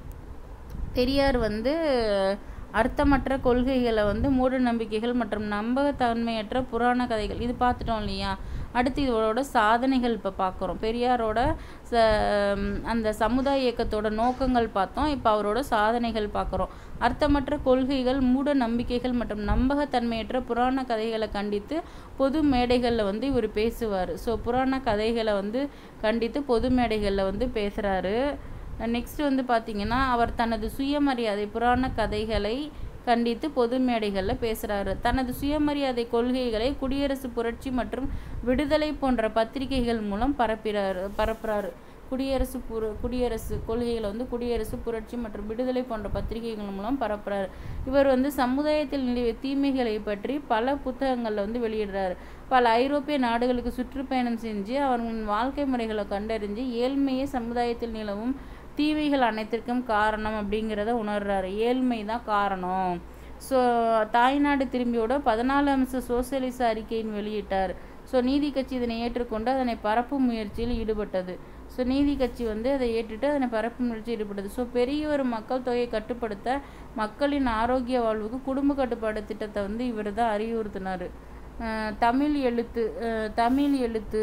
பெரியார் வந்து அர்த்தமற்ற கொள்கைகளை வந்து மூட நம்பிக்கைகள் மற்றும் நம்பகத்தன்மையற்ற புராண கதைகள் இது பார்த்துட்டோம் இல்லையா அடுத்து இதோட சாதனைகள் இப்போ பார்க்குறோம் பெரியாரோட ச அந்த சமுதாய இயக்கத்தோட நோக்கங்கள் பார்த்தோம் இப்போ அவரோட சாதனைகள் பார்க்குறோம் அர்த்தமற்ற கொள்கைகள் மூட நம்பிக்கைகள் மற்றும் நம்பகத்தன்மையற்ற புராண கதைகளை கண்டித்து பொது மேடைகளில் வந்து இவர் பேசுவார் ஸோ புராண கதைகளை வந்து கண்டித்து பொது மேடைகளில் வந்து பேசுகிறாரு நெக்ஸ்ட் வந்து பார்த்தீங்கன்னா அவர் தனது சுயமரியாதை புராண கதைகளை கண்டித்து பொது மேடைகளில் பேசுகிறாரு தனது சுயமரியாதை கொள்கைகளை குடியரசு புரட்சி மற்றும் விடுதலை போன்ற பத்திரிகைகள் மூலம் பரப்பிறாரு பரப்புறாரு குடியரசு புர குடியரசு கொள்கைகளை வந்து குடியரசு புரட்சி மற்றும் விடுதலை போன்ற பத்திரிகைகள் மூலம் பரப்புறாரு இவர் வந்து சமுதாயத்தில் நிலவிய தீமைகளை பற்றி பல புத்தகங்களில் வந்து வெளியிடுறாரு பல ஐரோப்பிய நாடுகளுக்கு சுற்றுப்பயணம் செஞ்சு அவர்களின் வாழ்க்கை முறைகளை கண்டறிஞ்சு ஏழ்மையே சமுதாயத்தில் நிலவும் தீமைகள் அனைத்திற்கும் காரணம் அப்படிங்கிறத உணர்றாரு ஏழ்மை தான் காரணம் ஸோ தாய்நாடு திரும்பியோட பதினாலு அம்ச சோசியலிச அறிக்கையின் வெளியிட்டார் ஸோ நீதி கட்சி இதனை ஏற்றுக்கொண்டு அதனை பரப்பும் முயற்சியில் ஈடுபட்டது ஸோ நீதி கட்சி வந்து அதை ஏற்றுட்டு அதனை பரப்பும் முயற்சியில் ஈடுபட்டது ஸோ பெரிய ஒரு மக்கள் தொகையை கட்டுப்படுத்த மக்களின் ஆரோக்கிய வாழ்வுக்கு குடும்ப கட்டுப்பாடு திட்டத்தை வந்து இவர் தான் அறிவுறுத்தினார் தமிழ் எழுத்து அஹ் தமிழ் எழுத்து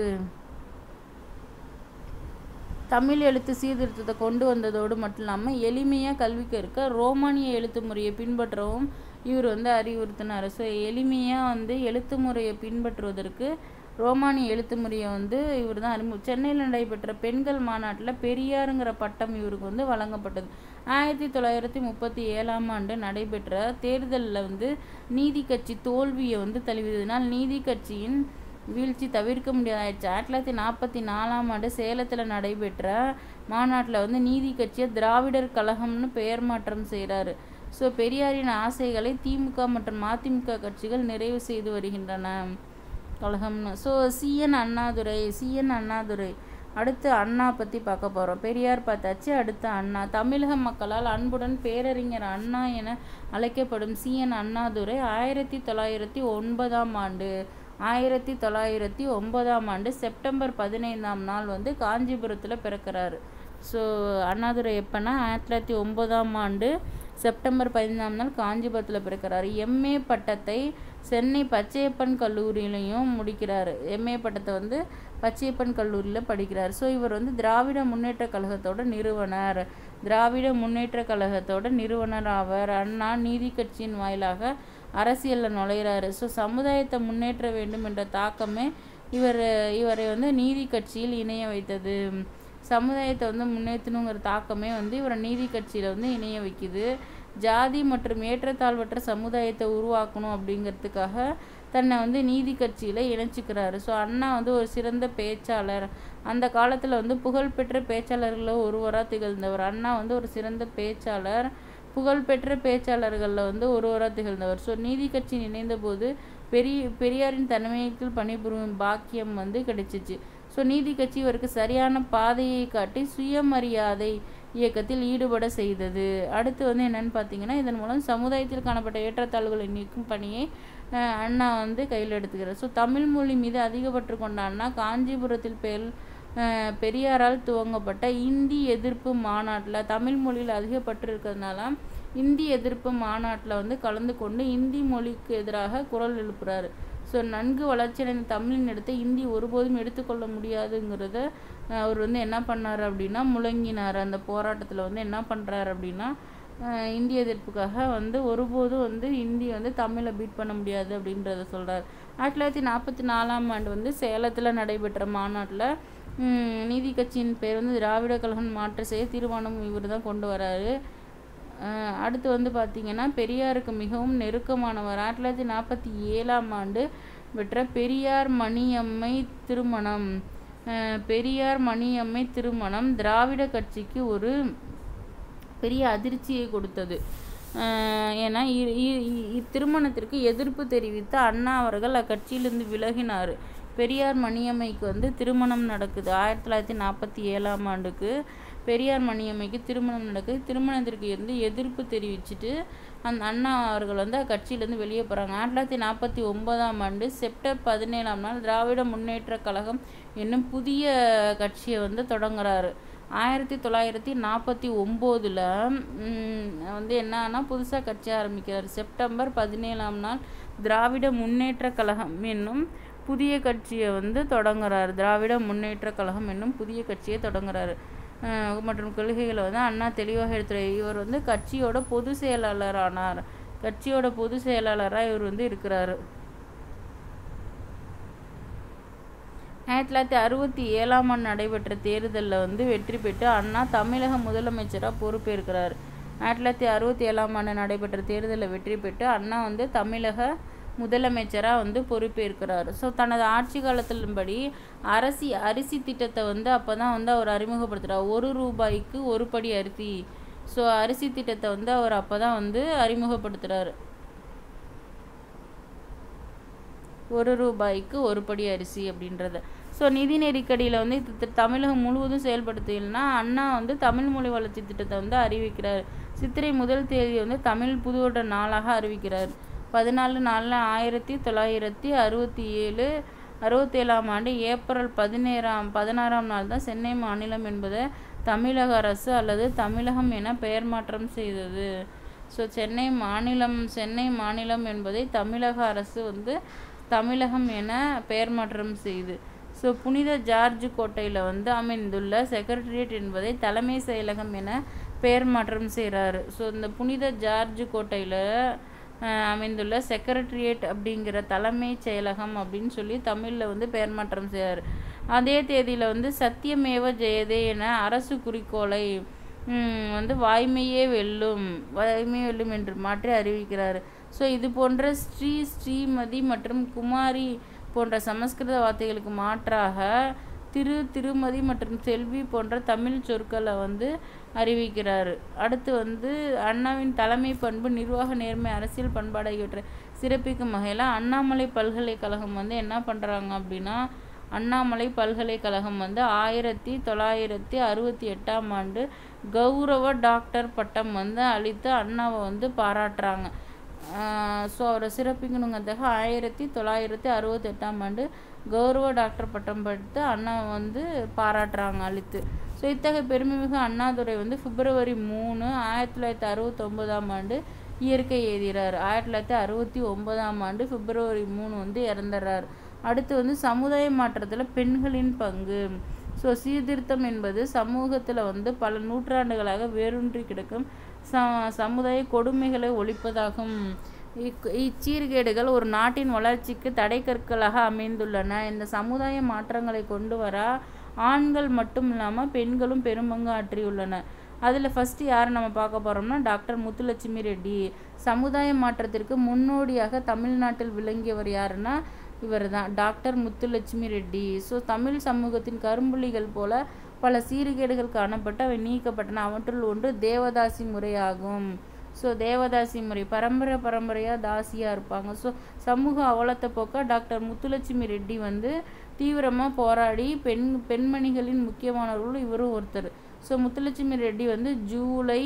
தமிழ் எழுத்து சீர்திருத்தத்தை கொண்டு வந்ததோடு மட்டும் இல்லாமல் எளிமையாக கல்வி கற்க ரோமானிய எழுத்து முறையை பின்பற்றவும் இவர் வந்து அறிவுறுத்தினார் ஸோ எளிமையாக வந்து எழுத்து முறையை பின்பற்றுவதற்கு ரோமானிய எழுத்து முறையை வந்து இவர் தான் அறிமுக சென்னையில் நடைபெற்ற பெண்கள் மாநாட்டில் பெரியாருங்கிற பட்டம் இவருக்கு வந்து வழங்கப்பட்டது ஆயிரத்தி தொள்ளாயிரத்தி முப்பத்தி ஏழாம் ஆண்டு நடைபெற்ற தேர்தலில் வந்து நீதி கட்சி தோல்வியை வந்து தழுவியதினால் நீதி கட்சியின் வீழ்ச்சி தவிர்க்க முடியாதாயிடுச்சு ஆயிரத்தி தொள்ளாயிரத்தி நாற்பத்தி நாலாம் ஆண்டு சேலத்தில் நடைபெற்ற மாநாட்டில் வந்து நீதி கட்சியை திராவிடர் கழகம்னு பெயர் மாற்றம் செய்கிறாரு ஸோ பெரியாரின் ஆசைகளை திமுக மற்றும் மதிமுக கட்சிகள் நிறைவு செய்து வருகின்றன கழகம்னு so CN Annadurai CN Annadurai அடுத்து அண்ணா பற்றி பார்க்க போகிறோம் பெரியார் பார்த்தாச்சு அடுத்து அண்ணா தமிழக மக்களால் அன்புடன் பேரறிஞர் அண்ணா என அழைக்கப்படும் சிஎன் அண்ணாதுரை ஆயிரத்தி தொள்ளாயிரத்தி ஒன்பதாம் ஆண்டு ஆயிரத்தி தொள்ளாயிரத்தி ஒன்பதாம் ஆண்டு செப்டம்பர் பதினைந்தாம் நாள் வந்து காஞ்சிபுரத்தில் பிறக்கிறாரு ஸோ அண்ணாதுரை எப்போனா ஆயிரத்தி தொள்ளாயிரத்தி ஒம்போதாம் ஆண்டு செப்டம்பர் பதினைந்தாம் நாள் காஞ்சிபுரத்தில் பிறக்கிறார் எம்ஏ பட்டத்தை சென்னை பச்சையப்பன் கல்லூரியிலையும் முடிக்கிறார் எம்ஏ பட்டத்தை வந்து பச்சையப்பன் கல்லூரியில் படிக்கிறார் ஸோ இவர் வந்து திராவிட முன்னேற்ற கழகத்தோட நிறுவனர் திராவிட முன்னேற்ற கழகத்தோட நிறுவனர் ஆவர் அண்ணா நீதி கட்சியின் வாயிலாக அரசியலில் நுழையிறாரு ஸோ சமுதாயத்தை முன்னேற்ற வேண்டும் என்ற தாக்கமே இவர் இவரை வந்து நீதி கட்சியில் இணைய வைத்தது சமுதாயத்தை வந்து முன்னேற்றணுங்கிற தாக்கமே வந்து இவரை நீதி கட்சியில் வந்து இணைய வைக்குது ஜாதி மற்றும் ஏற்றத்தாழ்வற்ற சமுதாயத்தை உருவாக்கணும் அப்படிங்கிறதுக்காக தன்னை வந்து நீதி கட்சியில் இணைச்சிக்கிறாரு ஸோ அண்ணா வந்து ஒரு சிறந்த பேச்சாளர் அந்த காலத்தில் வந்து புகழ்பெற்ற பேச்சாளர்களில் ஒருவராக திகழ்ந்தவர் அண்ணா வந்து ஒரு சிறந்த பேச்சாளர் புகழ்பெற்ற பேச்சாளர்களில் வந்து ஒருவராக திகழ்ந்தவர் ஸோ நீதி கட்சி இணைந்த போது பெரிய பெரியாரின் தலைமையில் பணிபுரியும் பாக்கியம் வந்து கிடைச்சிச்சு ஸோ நீதி கட்சி இவருக்கு சரியான பாதையை காட்டி சுயமரியாதை இயக்கத்தில் ஈடுபட செய்தது அடுத்து வந்து என்னன்னு பார்த்தீங்கன்னா இதன் மூலம் சமுதாயத்தில் காணப்பட்ட ஏற்றத்தாழ்வுகளை நீக்கும் பணியை அஹ், அண்ணா வந்து கையில் எடுத்துக்கிறார் ஸோ தமிழ் மொழி மீது அதிகப்பற்று கொண்ட அண்ணா காஞ்சிபுரத்தில் பெல் அஹ், பெரியாரால் துவங்கப்பட்ட இந்தி எதிர்ப்பு மாநாட்டில் தமிழ் மொழியில் அதிகப்பற்று இருக்கிறதுனால இந்தி எதிர்ப்பு மாநாட்டில் வந்து கலந்து கொண்டு இந்தி மொழிக்கு எதிராக குரல் எழுப்புறாரு ஸோ நன்கு வளர்ச்சியடைந்த தமிழின் இடத்தை இந்தி ஒருபோதும் எடுத்துக்கொள்ள முடியாதுங்கிறத அஹ், அவர் வந்து என்ன பண்ணார் அப்படின்னா முழங்கினார் அந்த போராட்டத்தில் வந்து என்ன பண்ணுறாரு அப்படின்னா அஹ், இந்திய எதிர்ப்புக்காக வந்து ஒருபோதும் வந்து இந்தி வந்து தமிழை பீட் பண்ண முடியாது அப்படின்றத சொல்கிறார் ஆயிரத்தி தொள்ளாயிரத்தி நாற்பத்தி நாலாம் ஆண்டு வந்து சேலத்தில் நடைபெற்ற மாநாட்டில் நீதி கட்சியின் பேர் வந்து திராவிட கழகம் மாற்ற செய்ய தீர்மானம் இவர் தான் கொண்டு வராரு அஹ் அடுத்து வந்து பார்த்திங்கன்னா பெரியாருக்கு மிகவும் நெருக்கமானவர் ஆயிரத்தி தொள்ளாயிரத்தி நாற்பத்தி ஏழாம் ஆண்டு பெற்ற பெரியார் மணியம்மை திருமணம் அஹ் பெரியார் மணியம்மை திருமணம் திராவிட கட்சிக்கு ஒரு பெரிய அதிர்ச்சியை கொடுத்தது அஹ் ஏன்னா இ- இ- இ- இத்திருமணத்திற்கு எதிர்ப்பு தெரிவித்து அண்ணா அவர்கள் அக்கட்சியிலிருந்து விலகினார் பெரியார் மணியம்மைக்கு வந்து திருமணம் நடக்குது ஆயிரத்தி தொள்ளாயிரத்தி நாற்பத்தி ஏழாம் ஆண்டுக்கு பெரியார் மணியம்மைக்கு திருமணம் நடக்குது திருமணத்திற்கு வந்து எதிர்ப்பு தெரிவிச்சுட்டு அந்த அண்ணா அவர்கள் வந்து அக்கட்சியிலேருந்து வெளியே போகிறாங்க ஆயிரத்தி தொள்ளாயிரத்தி நாற்பத்தி ஒன்பதாம் ஆண்டு செப்டம்பர் பதினேழாம் நாள் திராவிட முன்னேற்ற கழகம் என்னும் புதிய கட்சியை வந்து தொடங்குறாரு ஆயிரத்தி தொள்ளாயிரத்தி நாற்பத்தி ஒம்போதில் வந்து என்னன்னா புதுசாக கட்சி ஆரம்பிக்கிறார் செப்டம்பர் பதினேழாம் நாள் திராவிட முன்னேற்ற கழகம் என்னும் புதிய கட்சியை வந்து தொடங்குறாரு திராவிட முன்னேற்ற கழகம் என்னும் புதிய கட்சியை தொடங்குறாரு அஹ் மற்றும் கொள்கைகளை வந்து அண்ணா தெளிவாக எடுத்துரை இவர் வந்து கட்சியோட பொது செயலாளர் ஆனார் கட்சியோட பொது செயலாளராக இவர் வந்து இருக்கிறாரு ஆயிரத்தி தொள்ளாயிரத்தி அறுபத்தி ஏழாம் ஆண்டு நடைபெற்ற தேர்தலில் வந்து வெற்றி பெற்று அண்ணா தமிழக முதலமைச்சராக பொறுப்பேற்கிறார் ஆயிரத்தி தொள்ளாயிரத்தி அறுபத்தி ஏழாம் ஆண்டு நடைபெற்ற தேர்தலில் வெற்றி பெற்று அண்ணா வந்து தமிழக முதலமைச்சராக வந்து பொறுப்பேற்கிறார் ஸோ தனது ஆட்சி காலத்தின்படி அரசி அரிசி திட்டத்தை வந்து அப்போ தான் வந்து அவர் அறிமுகப்படுத்துகிறார் ஒரு ரூபாய்க்கு ஒரு படி அரிசி ஸோ அரிசி திட்டத்தை வந்து அவர் அப்போ தான் வந்து அறிமுகப்படுத்துகிறார் ஒரு ரூபாய்க்கு ஒரு படி அரிசி அப்படின்றத ஸோ நிதி நெருக்கடியில் வந்து இது தி- தமிழகம் முழுவதும் செயல்படுத்தலைன்னா அண்ணா வந்து தமிழ் மொழி வளர்ச்சி திட்டத்தை வந்து அறிவிக்கிறார் சித்திரை முதல் தேதி வந்து தமிழ் புதுவருட நாளாக அறிவிக்கிறார் பதினாலு நாலில் ஆயிரத்தி தொள்ளாயிரத்தி அறுபத்தி ஏழு அறுபத்தேழாம் ஆண்டு ஏப்ரல் பதினேழாம் பதினாறாம் நாள் தான் சென்னை மாநிலம் என்பதை தமிழக அரசு அல்லது தமிழகம் என பெயர் மாற்றம் செய்தது ஸோ சென்னை மாநிலம் சென்னை மாநிலம் என்பதை தமிழக அரசு வந்து தமிழகம் என பெயர் மாற்றம் செய்து ஸோ புனித ஜார்ஜ் கோட்டையில் வந்து அமைந்துள்ள செக்ரட்டரியேட் என்பதை தலைமை செயலகம் என பெயர் மாற்றம் செய்கிறாரு ஸோ இந்த புனித ஜார்ஜ் கோட்டையில் அமைந்துள்ள செக்ரட்டரியேட் அப்படிங்கிற தலைமைச் செயலகம் அப்படின்னு சொல்லி தமிழில் வந்து பெயர் மாற்றம் செய்கிறார் அதே தேதியில் வந்து சத்தியமேவ ஜெயதே என அரசு குறிக்கோளை ம், வந்து வாய்மையே வெல்லும் வாய்மையே வெல்லும் என்று மாற்றி அறிவிக்கிறார் ஸோ இது போன்ற ஸ்ரீ ஸ்ரீமதி மற்றும் குமாரி போன்ற சமஸ்கிருத வார்த்தைகளுக்கு மாற்றாக திரு திருமதி மற்றும் செல்வி போன்ற தமிழ் சொற்களை வந்து அறிவிக்கிறார் அடுத்து வந்து அண்ணாவின் தலைமை பண்பு நிர்வாக நேர்மை அரசியல் பண்பாடு ஆகியவற்றை சிறப்பிக்கும் வகையில் அண்ணாமலை பல்கலைக்கழகம் வந்து என்ன பண்ணுறாங்க அப்படின்னா அண்ணாமலை பல்கலைக்கழகம் வந்து ஆயிரத்தி தொள்ளாயிரத்தி அறுபத்தி எட்டாம் ஆண்டு கௌரவ டாக்டர் பட்டம் வந்து அளித்து அண்ணாவை வந்து பாராட்டுறாங்க ஸோ அவரை சிறப்பிக்கணுங்கிறதுக்காக ஆயிரத்தி தொள்ளாயிரத்தி அறுபத்தெட்டாம் ஆண்டு கௌரவ டாக்டர் பட்டம் படித்து அண்ணா வந்து பாராட்டுறாங்க அளித்து ஸோ இத்தகைய பெருமைமிகு அண்ணாதுரை வந்து பிப்ரவரி மூணு ஆயிரத்தி தொள்ளாயிரத்தி அறுபத்தொம்போதாம் ஆண்டு இயற்கை எழுதுகிறார் ஆயிரத்தி தொள்ளாயிரத்தி அறுபத்தி ஒன்பதாம் ஆண்டு பிப்ரவரி மூணு வந்து இறந்துடுறார் அடுத்து வந்து சமுதாய மாற்றத்தில் பெண்களின் பங்கு ஸோ சீர்திருத்தம் என்பது சமூகத்தில் வந்து பல நூற்றாண்டுகளாக வேரூன்றி கிடக்கும் ச சமுதாய கொடுமைகளை ஒழிப்பதாகும் இக் இச்சீர்கேடுகள் ஒரு நாட்டின் வளர்ச்சிக்கு தடைக்கற்களாக அமைந்துள்ளன இந்த சமுதாய மாற்றங்களை கொண்டு வர ஆண்கள் மட்டும் இல்லாமல் பெண்களும் பெரும்பங்கு ஆற்றியுள்ளனர் அதில் ஃபஸ்ட்டு யார் நம்ம பார்க்க போகிறோம்னா டாக்டர் முத்துலட்சுமி ரெட்டி சமுதாய மாற்றத்திற்கு முன்னோடியாக தமிழ்நாட்டில் விளங்கியவர் யாருன்னா இவர் தான் டாக்டர் முத்துலட்சுமி ரெட்டி ஸோ தமிழ் சமூகத்தின் கரும்புள்ளிகள் போல பல சீர்கேடுகள் காணப்பட்டு அவை நீக்கப்பட்டன அவற்றுள் ஒன்று தேவதாசி முறையாகும் ஸோ தேவதாசி முறை பரம்பரை பரம்பரையாக தாசியாக இருப்பாங்க ஸோ சமூக அவலத்தை போக்க டாக்டர் முத்துலட்சுமி ரெட்டி வந்து தீவிரமாக போராடி பெண் பெண்மணிகளின் முக்கியமானவர்களும் இவரும் ஒருத்தர் ஸோ முத்துலட்சுமி ரெட்டி வந்து ஜூலை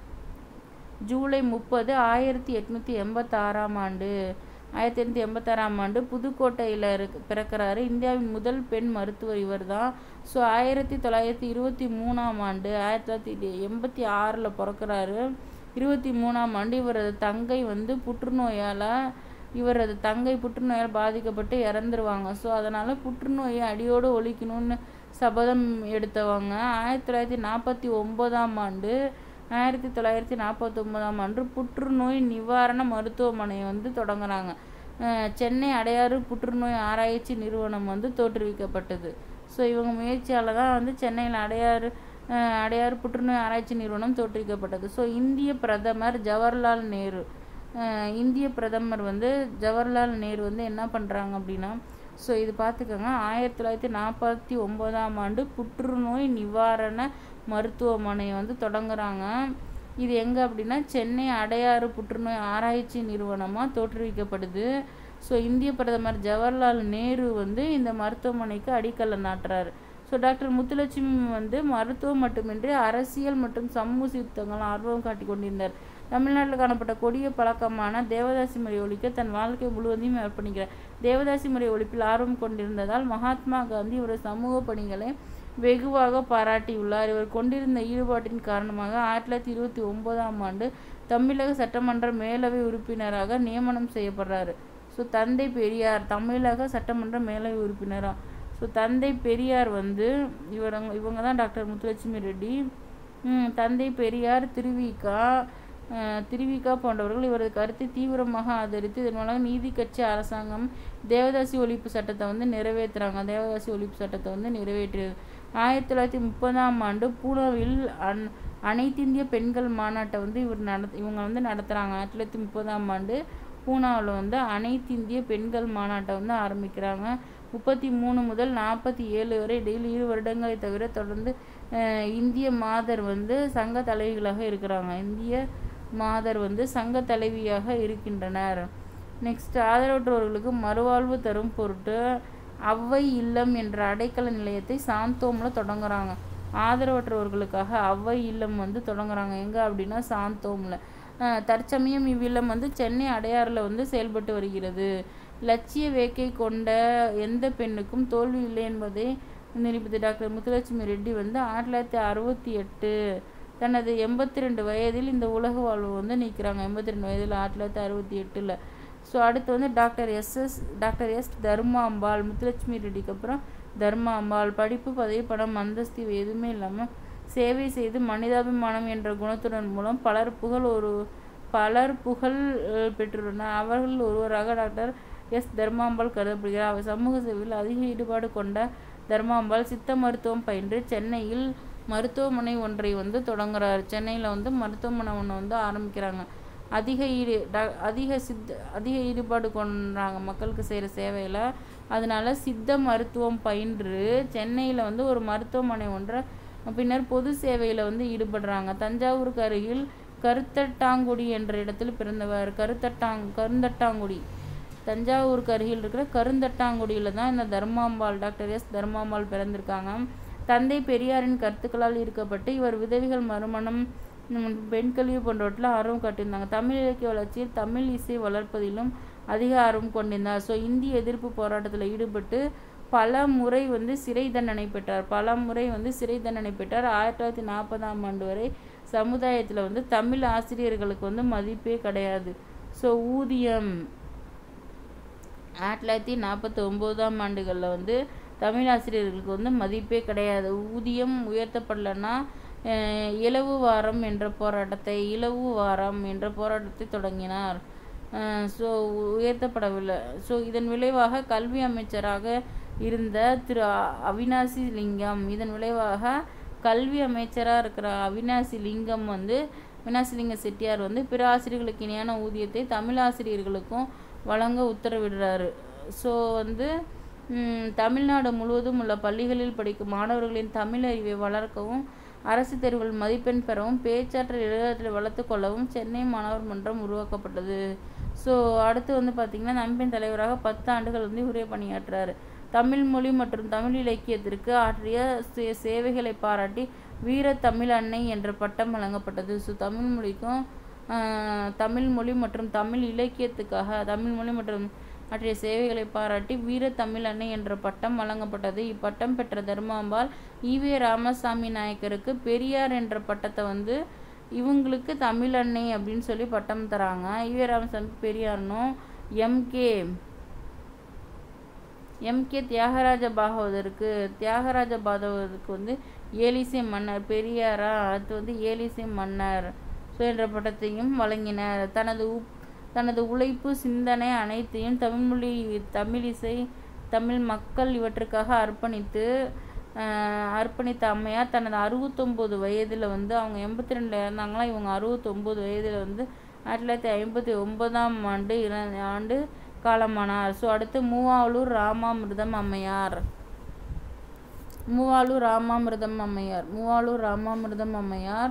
ஜூலை முப்பது ஆயிரத்தி எட்நூற்றி எண்பத்தாறாம் ஆண்டு ஆயிரத்தி எட்நூற்றி எண்பத்தாறாம் ஆண்டு புதுக்கோட்டையில் இருக்கு பிறக்கிறாரு இந்தியாவின் முதல் பெண் மருத்துவர் இவர் தான் ஸோ ஆயிரத்தி தொள்ளாயிரத்தி இருபத்தி மூணாம் ஆண்டு ஆயிரத்தி தொள்ளாயிரத்தி எண்பத்தி ஆறில் பிறக்கிறாரு இருபத்தி மூணாம் ஆண்டு இவரது தங்கை வந்து புற்றுநோயால் இவரது தங்கை புற்றுநோயால் பாதிக்கப்பட்டு இறந்துருவாங்க ஸோ அதனால் புற்றுநோயை அடியோடு ஒழிக்கணும்னு சபதம் எடுத்தவங்க ஆயிரத்தி தொள்ளாயிரத்தி நாற்பத்தி ஒம்போதாம் ஆண்டு ஆயிரத்தி தொள்ளாயிரத்தி நாற்பத்தொம்போதாம் ஆண்டு புற்றுநோய் நிவாரண மருத்துவமனையை வந்து தொடங்குறாங்க சென்னை அடையாறு புற்றுநோய் ஆராய்ச்சி நிறுவனம் வந்து தோற்றுவிக்கப்பட்டது ஸோ இவங்க முயற்சியால் தான் வந்து சென்னையில் அடையாறு அடையாறு புற்றுநோய் ஆராய்ச்சி நிறுவனம் தோற்றுவிக்கப்பட்டது ஸோ இந்திய பிரதமர் ஜவஹர்லால் நேரு இந்திய பிரதமர் வந்து ஜவஹர்லால் நேரு வந்து என்ன பண்ணுறாங்க அப்படின்னா ஸோ இது பார்த்துக்கோங்க ஆயிரத்தி தொள்ளாயிரத்தி நாற்பத்தி ஒம்போதாம் ஆண்டு புற்றுநோய் நிவாரண மருத்துவமனையை வந்து தொடங்குறாங்க இது எங்கே அப்படின்னா சென்னை அடையாறு புற்றுநோய் ஆராய்ச்சி நிறுவனமாக தோற்றுவிக்கப்படுது ஸோ இந்திய பிரதமர் ஜவஹர்லால் நேரு வந்து இந்த மருத்துவமனைக்கு அடிக்கல்ல நாட்டுறாரு ஸோ டாக்டர் முத்துலட்சுமி வந்து மருத்துவம் மட்டுமின்றி அரசியல் மற்றும் சமூக சீர்திருத்தங்கள் ஆர்வம் காட்டி கொண்டிருந்தார் தமிழ்நாட்டில் காணப்பட்ட கொடிய பழக்கமான தேவதாசி முறை ஒழிக்க தன் வாழ்க்கை முழுவதையும் அர்ப்பணிக்கிறார் தேவதாசி முறை ஒழிப்பில் ஆர்வம் கொண்டிருந்ததால் மகாத்மா காந்தி இவரது சமூக பணிகளை வெகுவாக பாராட்டியுள்ளார் இவர் கொண்டிருந்த ஈடுபாட்டின் காரணமாக ஆயிரத்தி தொள்ளாயிரத்தி இருபத்தி ஒன்பதாம் ஆண்டு தமிழக சட்டமன்ற மேலவை உறுப்பினராக நியமனம் செய்யப்படுறாரு ஸோ தந்தை பெரியார் தமிழக சட்டமன்ற மேலவை உறுப்பினராக ஸோ தந்தை பெரியார் வந்து இவரங்க இவங்க தான் டாக்டர் முத்துலட்சுமி ரெட்டி தந்தை பெரியார் திருவிக்கா திருவிக்கா போன்றவர்கள் இவரது கருத்தை தீவிரமாக ஆதரித்து இதன் மூலம் நீதி கட்சி அரசாங்கம் தேவதாசி ஒழிப்பு சட்டத்தை வந்து நிறைவேற்றுறாங்க தேவதாசி ஒழிப்பு சட்டத்தை வந்து நிறைவேற்றியது ஆயிரத்தி தொள்ளாயிரத்தி முப்பதாம் ஆண்டு பூனாவில் அன் அனைத்திந்திய பெண்கள் மாநாட்டை வந்து இவர் நட இவங்க வந்து நடத்துகிறாங்க ஆயிரத்தி தொள்ளாயிரத்தி முப்பதாம் ஆண்டு பூனாவில் வந்து அனைத்திந்திய பெண்கள் மாநாட்டை வந்து ஆரம்பிக்கிறாங்க முப்பத்தி மூணு முதல் நாற்பத்தி ஏழு வரை இடையில் இரு வருடங்களை தவிர தொடர்ந்து இந்திய மாதர் வந்து சங்க தலைவிகளாக இருக்கிறாங்க இந்திய மாதர் வந்து சங்க தலைவியாக இருக்கின்றனர் நெக்ஸ்ட் ஆதரவற்றவர்களுக்கு மறுவாழ்வு தரும் பொருட்டு அவ்வை இல்லம் என்ற அடைக்கல நிலையத்தை சாந்தோமில் தொடங்குறாங்க ஆதரவற்றவர்களுக்காக அவ்வை இல்லம் வந்து தொடங்குறாங்க எங்கே அப்படின்னா சாந்தோமில் தற்சமயம் இவ்வில்லம் வந்து சென்னை அடையாறில் வந்து செயல்பட்டு வருகிறது லட்சிய வேக்கை கொண்ட எந்த பெண்ணுக்கும் தோல்வி இல்லை என்பதை நிரூபித்த டாக்டர் முத்துலட்சுமி ரெட்டி வந்து ஆயிரத்தி தொள்ளாயிரத்தி அறுபத்தி எட்டு தனது எண்பத்தி ரெண்டு வயதில் இந்த உலக வாழ்வு வந்து நிற்கிறாங்க எண்பத்தி ரெண்டு வயதில் ஆயிரத்தி தொள்ளாயிரத்தி அறுபத்தி எட்டில் ஸோ அடுத்து வந்து doctor SS doctor S Dharmambal Muthulakshmi ரெட்டிக்கு அப்புறம் தர்மாம்பாள் படிப்பு பதவி பணம் அந்தஸ்து இவை எதுவுமே இல்லாமல் சேவை செய்து மனிதாபிமானம் என்ற குணத்துடன் மூலம் பலர் புகழ் ஒரு பலர் புகழ் பெற்றுள்ளனர் அவர்கள் ஒருவராக டாக்டர் எஸ் தர்மாம்பாள் கருதப்படுகிறார் அவர் சமூக சேவையில் அதிக ஈடுபாடு கொண்ட தர்மாம்பாள் சித்த மருத்துவம் பயின்று சென்னையில் மருத்துவமனை ஒன்றை வந்து தொடங்குறாரு சென்னையில் வந்து மருத்துவமனை ஒன்று வந்து ஆரம்பிக்கிறாங்க அதிக ஈடு அதிக சித்த அதிக ஈடுபாடு கொண்டாங்க மக்களுக்கு செய்கிற சேவையில் அதனால சித்த மருத்துவம் பயின்று சென்னையில் வந்து ஒரு மருத்துவமனை ஒன்றை பின்னர் பொது சேவையில் வந்து ஈடுபடுறாங்க தஞ்சாவூருக்கு அருகில் கருத்தட்டாங்குடி என்ற இடத்தில் பிறந்தவர் கருத்தட்டாங் கருந்தட்டாங்குடி தஞ்சாவூருக்கு அருகில் இருக்கிற கருந்தட்டாங்குடியில் தான் இந்த தர்மாம்பாள் டாக்டர் எஸ் தர்மாம்பாள் பிறந்திருக்காங்க தந்தை பெரியாரின் கருத்துக்களால் ஈர்க்கப்பட்டு இவர் விதவிகள் மறுமணம் பெண் கல்வி போன்றவற்றில் ஆர்வம் காட்டியிருந்தாங்க தமிழ் இலக்கிய வளர்ச்சியில் தமிழ் இசை வளர்ப்பதிலும் அதிக ஆர்வம் கொண்டிருந்தார் ஸோ இந்திய எதிர்ப்பு போராட்டத்தில் ஈடுபட்டு பல முறை வந்து சிறை தண்டனை பெற்றார் பல முறை வந்து சிறை தண்டனை பெற்றார் ஆயிரத்தி தொள்ளாயிரத்தி நாற்பதாம் ஆண்டு வரை சமுதாயத்தில் வந்து தமிழ் ஆசிரியர்களுக்கு வந்து மதிப்பே கிடையாது ஸோ ஊதியம் ஆயிரத்தி தொள்ளாயிரத்தி நாற்பத்தி ஒம்போதாம் ஆண்டுகளில் வந்து தமிழ் ஆசிரியர்களுக்கு வந்து மதிப்பே கிடையாது ஊதியம் உயர்த்தப்படலைன்னா அஹ், இலவு வாரம் என்ற போராட்டத்தை இலவு வாரம் என்ற போராட்டத்தை தொடங்கினார் ஸோ உயர்த்தப்படவில்லை ஸோ இதன் விளைவாக கல்வி அமைச்சராக இருந்த திரு அ- அவினாசி லிங்கம் இதன் விளைவாக கல்வி அமைச்சராக இருக்கிற அவினாசி லிங்கம் வந்து அவினாசி லிங்க செட்டியார் வந்து பிற ஆசிரியர்களுக்கு இணையான ஊதியத்தை தமிழ் ஆசிரியர்களுக்கும் வழங்க உத்தரவிடுறாரு ஸோ வந்து ம், தமிழ்நாடு முழுவதும் உள்ள பள்ளிகளில் படிக்கும் மாணவர்களின் தமிழ் அறிவை வளர்க்கவும் அரசு தேர்வுகள் மதிப்பெண் பெறவும் பேச்சாற்றல் எழுதத்தில் வளர்த்து கொள்ளவும் சென்னை மாணவர் மன்றம் உருவாக்கப்பட்டது ஸோ அடுத்து வந்து பார்த்திங்கன்னா நம்பின் தலைவராக பத்து ஆண்டுகள் வந்து உரை பணியாற்றுறாரு தமிழ் மொழி மற்றும் தமிழ் இலக்கியத்திற்கு ஆற்றிய சே- சேவைகளை பாராட்டி வீர தமிழ் அன்னை என்ற பட்டம் வழங்கப்பட்டது ஸோ தமிழ் மொழிக்கும் ஆஹ், தமிழ் மொழி மற்றும் தமிழ் இலக்கியத்துக்காக தமிழ் மொழி மற்றும் ஆற்றிய சேவைகளை பாராட்டி வீர தமிழ் அன்னை என்ற பட்டம் வழங்கப்பட்டது இப்பட்டம் பெற்ற தர்மாம்பாள் ஈவே ராமசாமி நாயக்கருக்கு பெரியார் என்ற பட்டத்தை வந்து இவங்களுக்கு தமிழ் அன்னை அப்படின்னு சொல்லி பட்டம் தராங்க ஈவே ராமசாமி பெரியார்னும் எம்கே எம்கே தியாகராஜ பாகவதருக்கு தியாகராஜ பாகவதருக்கு வந்து ஏலிசை மன்னர் பெரியாரா அடுத்து வந்து ஏலிசை மன்னர் ஸோ என்ற பட்டத்தையும் வழங்கினர் தனது உப் தனது உழைப்பு சிந்தனை அனைத்தையும் தமிழ்மொழி தமிழிசை தமிழ் மக்கள் இவற்றுக்காக அர்ப்பணித்து ஆஹ், அர்ப்பணித்த அம்மையார் தனது அறுபத்தொம்போது வயதில் வந்து அவங்க எண்பத்தி ரெண்டில் இறந்தாங்களா இவங்க அறுபத்தொம்போது வயதில் வந்து ஆயிரத்தி தொள்ளாயிரத்தி ஐம்பத்தி ஒன்பதாம் ஆண்டு இற ஆண்டு காலமானார் ஸோ அடுத்து மூவாளூர் ராமாமிர்தம் அம்மையார் மூவாளூர் ராமாமிர்தம் அம்மையார் மூவாளூர் ராமாமிர்தம் அம்மையார்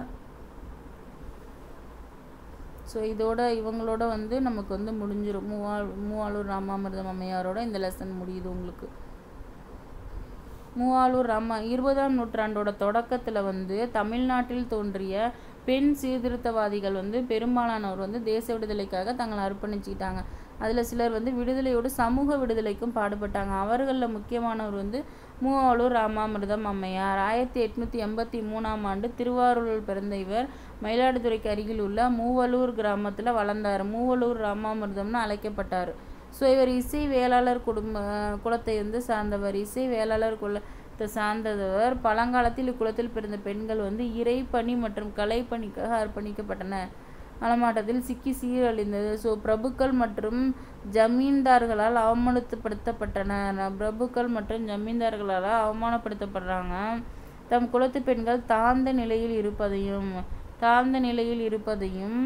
ஸோ இதோட இவங்களோட வந்து நமக்கு வந்து முடிஞ்சிடும் மூவா மூவாளூர் ராமாமிர்தம் அம்மையாரோட இந்த லெசன் முடியுது உங்களுக்கு மூவாளூர் ராம இருபதாம் நூற்றாண்டோட தொடக்கத்தில் வந்து தமிழ்நாட்டில் தோன்றிய பெண் சீர்திருத்தவாதிகள் வந்து பெரும்பாலானோர் வந்து தேச விடுதலைக்காக தங்களை அர்ப்பணிச்சுக்கிட்டாங்க அதில் சிலர் வந்து விடுதலையோடு சமூக விடுதலைக்கும் பாடுபட்டாங்க அவர்களில் முக்கியமானவர் வந்து மூவாளூர் ராமாமிர்தம் அம்மையார் ஆயிரத்தி எட்நூற்றி எண்பத்தி மூணாம் ஆண்டு திருவாரூரில் பிறந்த இவர் மயிலாடுதுறைக்கு அருகில் உள்ள மூவலூர் கிராமத்தில் வளர்ந்தார் மூவலூர் ராமாமிர்தம்னு அழைக்கப்பட்டார் ஸோ இவர் இசை வேளாளர் குடும்ப குலத்தை வந்து சார்ந்தவர் இசை வேளாளர் குலத்தை சார்ந்தவர் பழங்காலத்தில் இக்குலத்தில் பிறந்த பெண்கள் வந்து இறைப்பணி மற்றும் கலைப்பணிக்காக அர்ப்பணிக்கப்பட்டனர் நலமாட்டத்தில் சிக்கி சீரழிந்தது ஸோ பிரபுக்கள் மற்றும் ஜமீன்தார்களால் அவமானப்படுத்தப்பட்டனர் பிரபுக்கள் மற்றும் ஜமீன்தார்களால் அவமானப்படுத்தப்படுறாங்க தம் குலத்து பெண்கள் தாழ்ந்த நிலையில் இருப்பதையும் தாழ்ந்த நிலையில் இருப்பதையும்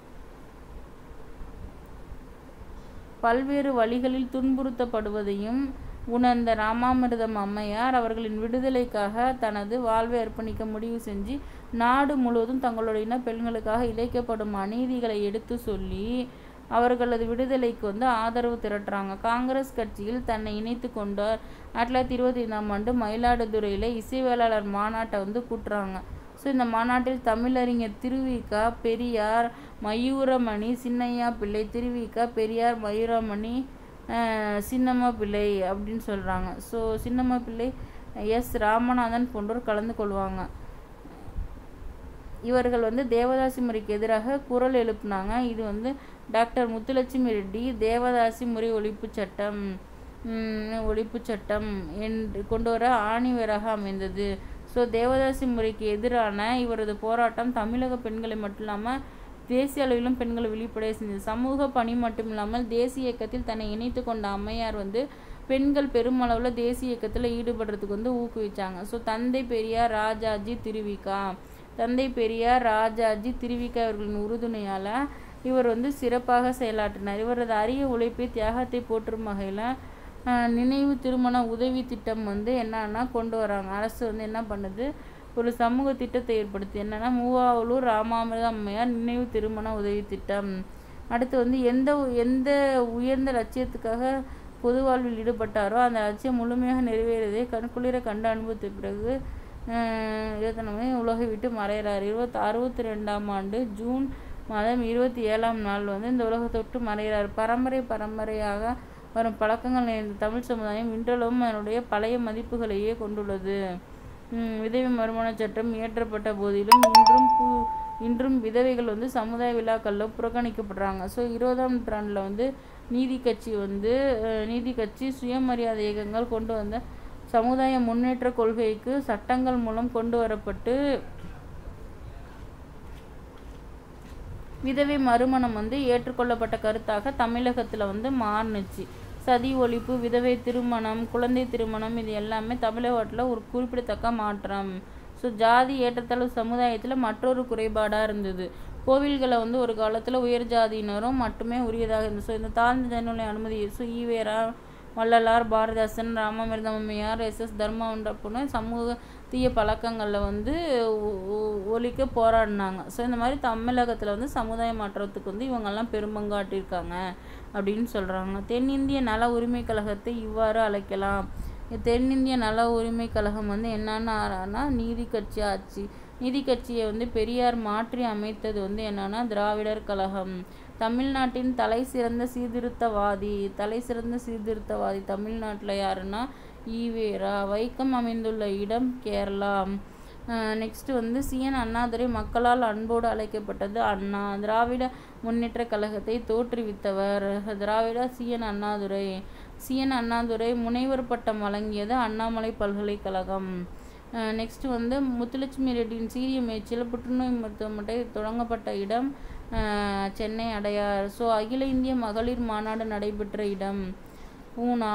பல்வேறு வழிகளில் துன்புறுத்தப்படுவதையும் உணர்ந்த ராமாமிர்தம் அம்மையார் அவர்களின் விடுதலைக்காக தனது வாழ்வை அர்ப்பணிக்க முடிவு செஞ்சு நாடு முழுவதும் தங்களுடைய இன பெண்களுக்காக இழைக்கப்படும் அநீதிகளை எடுத்து சொல்லி அவர்களது விடுதலைக்கு வந்து ஆதரவு திரட்டுறாங்க காங்கிரஸ் கட்சியில் தன்னை இணைத்து கொண்டார் ஆயிரத்தி தொள்ளாயிரத்தி இருபத்தி ஐந்தாம் ஆண்டு மயிலாடுதுறையில் இசைவேளாளர் மாநாட்டை வந்து கூட்டுறாங்க ஸோ இந்த மாநாட்டில் தமிழறிஞர் திருவிக பெரியார் மயூரமணி சின்னையா பிள்ளை திருவிக பெரியார் மயூரமணி அஹ், சின்னம்மா பிள்ளை அப்படின்னு சொல்கிறாங்க ஸோ சின்னம்மா பிள்ளை எஸ் ராமநாதன் போன்றோர் கலந்து கொள்வாங்க இவர்கள் வந்து தேவதாசி முறைக்கு எதிராக குரல் எழுப்புனாங்க இது வந்து டாக்டர் முத்துலட்சுமி ரெட்டி தேவதாசி முறை ஒழிப்பு சட்டம் ம், ஒழிப்பு சட்டம் என்று கொண்டு வர ஆணிவேராக அமைந்தது ஸோ தேவதாசி முறைக்கு எதிரான இவரது போராட்டம் தமிழக பெண்களை மட்டும் இல்லாமல் தேசிய அளவிலும் பெண்களை விழிப்படைய செஞ்சது சமூக பணி மட்டும் இல்லாமல் தேசிய இயக்கத்தில் தன்னை இணைத்து கொண்ட அம்மையார் வந்து பெண்கள் பெருமளவில் தேசிய இயக்கத்தில் ஈடுபடுறதுக்கு வந்து ஊக்குவிச்சாங்க ஸோ தந்தை பெரியார் ராஜாஜி திருவிகா தந்தை பெரியார் ராஜாஜி திருவிகா அவர்களின் உறுதுணையால் இவர் வந்து சிறப்பாக செயலாற்றினார் இவரது அரிய உழைப்பை தியாகத்தை போற்றும் வகையில் நினைவு திருமண உதவி திட்டம் வந்து என்னன்னா கொண்டு வராங்க அரசு வந்து என்ன பண்ணுது ஒரு சமூக திட்டத்தை ஏற்படுத்தி என்னன்னா மூவாவூர் ராமாமிர்த அம்மையார் நினைவு திருமண உதவி திட்டம் அடுத்து வந்து எந்த உ- எந்த உயர்ந்த லட்சியத்துக்காக பொது வாழ்வில் ஈடுபட்டாரோ அந்த லட்சியம் முழுமையாக நிறைவேறியதை கண்குளிர கண்டு அனுபவித்த பிறகு இருபத்தொன்னு உலகை விட்டு மறைகிறார் இருபத்தி அறுபத்தி ரெண்டாம் ஆண்டு ஜூன் மாதம் இருபத்தி ஏழாம் நாள் வந்து இந்த உலகத்தை விட்டு மறைகிறார் பரம்பரை பரம்பரையாக வரும் பழக்கங்கள் நிறைந்த தமிழ் சமுதாயம் இன்றளவும் அதனுடைய பழைய மதிப்புகளையே கொண்டுள்ளது ம், விதவை மறுமண சட்டம் இயற்றப்பட்ட போதிலும் இன்றும் பு இன்றும் விதவைகள் வந்து சமுதாய விழாக்களில் புறக்கணிக்கப்படுறாங்க ஸோ இருபதாம் நூற்றாண்டில் வந்து நீதி கட்சி வந்து அஹ், நீதி கட்சி சுயமரியாதை இயக்கங்கள் கொண்டு வந்த சமுதாய முன்னேற்ற கொள்கைக்கு சட்டங்கள் மூலம் கொண்டு வரப்பட்டு விதவை மறுமணம் வந்து ஏற்றுக்கொள்ளப்பட்ட கருத்தாக தமிழகத்தில் வந்து மாறுனுச்சு சதி ஒழிப்பு விதவை திருமணம் குழந்தை திருமணம் இது எல்லாமே தமிழகத்தில் ஒரு குறிப்பிடத்தக்க மாற்றம் ஸோ ஜாதி ஏற்றத்தாழ்வு சமுதாயத்தில் மற்றொரு குறைபாடாக இருந்தது கோவில்களை வந்து ஒரு காலத்தில் உயர் ஜாதியினரும் மட்டுமே உரியதாக இருந்தது ஸோ இந்த தாழ்ந்த ஜனநிலை அனுமதி ஸோ ஈவேரா வள்ளலார் பாரதிதாசன் ராமாமிர்தம் அம்மையார் எஸ் எஸ் தர்மன்ற போன சமூக தீய பழக்கங்களில் வந்து ஒ- ஒ- ஒழிக்க போராடினாங்க ஸோ இந்த மாதிரி தமிழகத்தில் வந்து சமுதாய மாற்றத்துக்கு வந்து இவங்கெல்லாம் பெரும்பங்காட்டியிருக்காங்க அப்படின்னு சொல்கிறாங்க தென்னிந்திய நல உரிமை கழகத்தை இவ்வாறு அழைக்கலாம் தென்னிந்திய நல உரிமை கழகம் வந்து என்னன்னா நீதி கட்சி ஆட்சி நீதி கட்சியை வந்து பெரியார் மாற்றி அமைத்தது வந்து என்னன்னா திராவிடர் கழகம் தமிழ்நாட்டின் தலை சிறந்த சீர்திருத்தவாதி தலை சிறந்த சீர்திருத்தவாதி தமிழ்நாட்டில் யாருன்னா ஈவேரா வைக்கம் அமைந்துள்ள இடம் கேரளா நெக்ஸ்ட் வந்து சிஎன் அண்ணாதுரை மக்களால் அன்போடு அழைக்கப்பட்டது அண்ணா திராவிட முன்னேற்ற கழகத்தை தோற்றுவித்தவர் திராவிட சிஎன் அண்ணாதுரை சிஎன் அண்ணாதுரை முனைவர் பட்டம் வழங்கியது அண்ணாமலை பல்கலைக்கழகம் நெக்ஸ்ட் வந்து முத்துலட்சுமி ரெட்டியின் சீரிய முயற்சியில் புற்றுநோய் மருத்துவமனை தொடங்கப்பட்ட இடம் அஹ், சென்னை அடையார் ஸோ அகில இந்திய மகளிர் மாநாடு நடைபெற்ற இடம் பூனா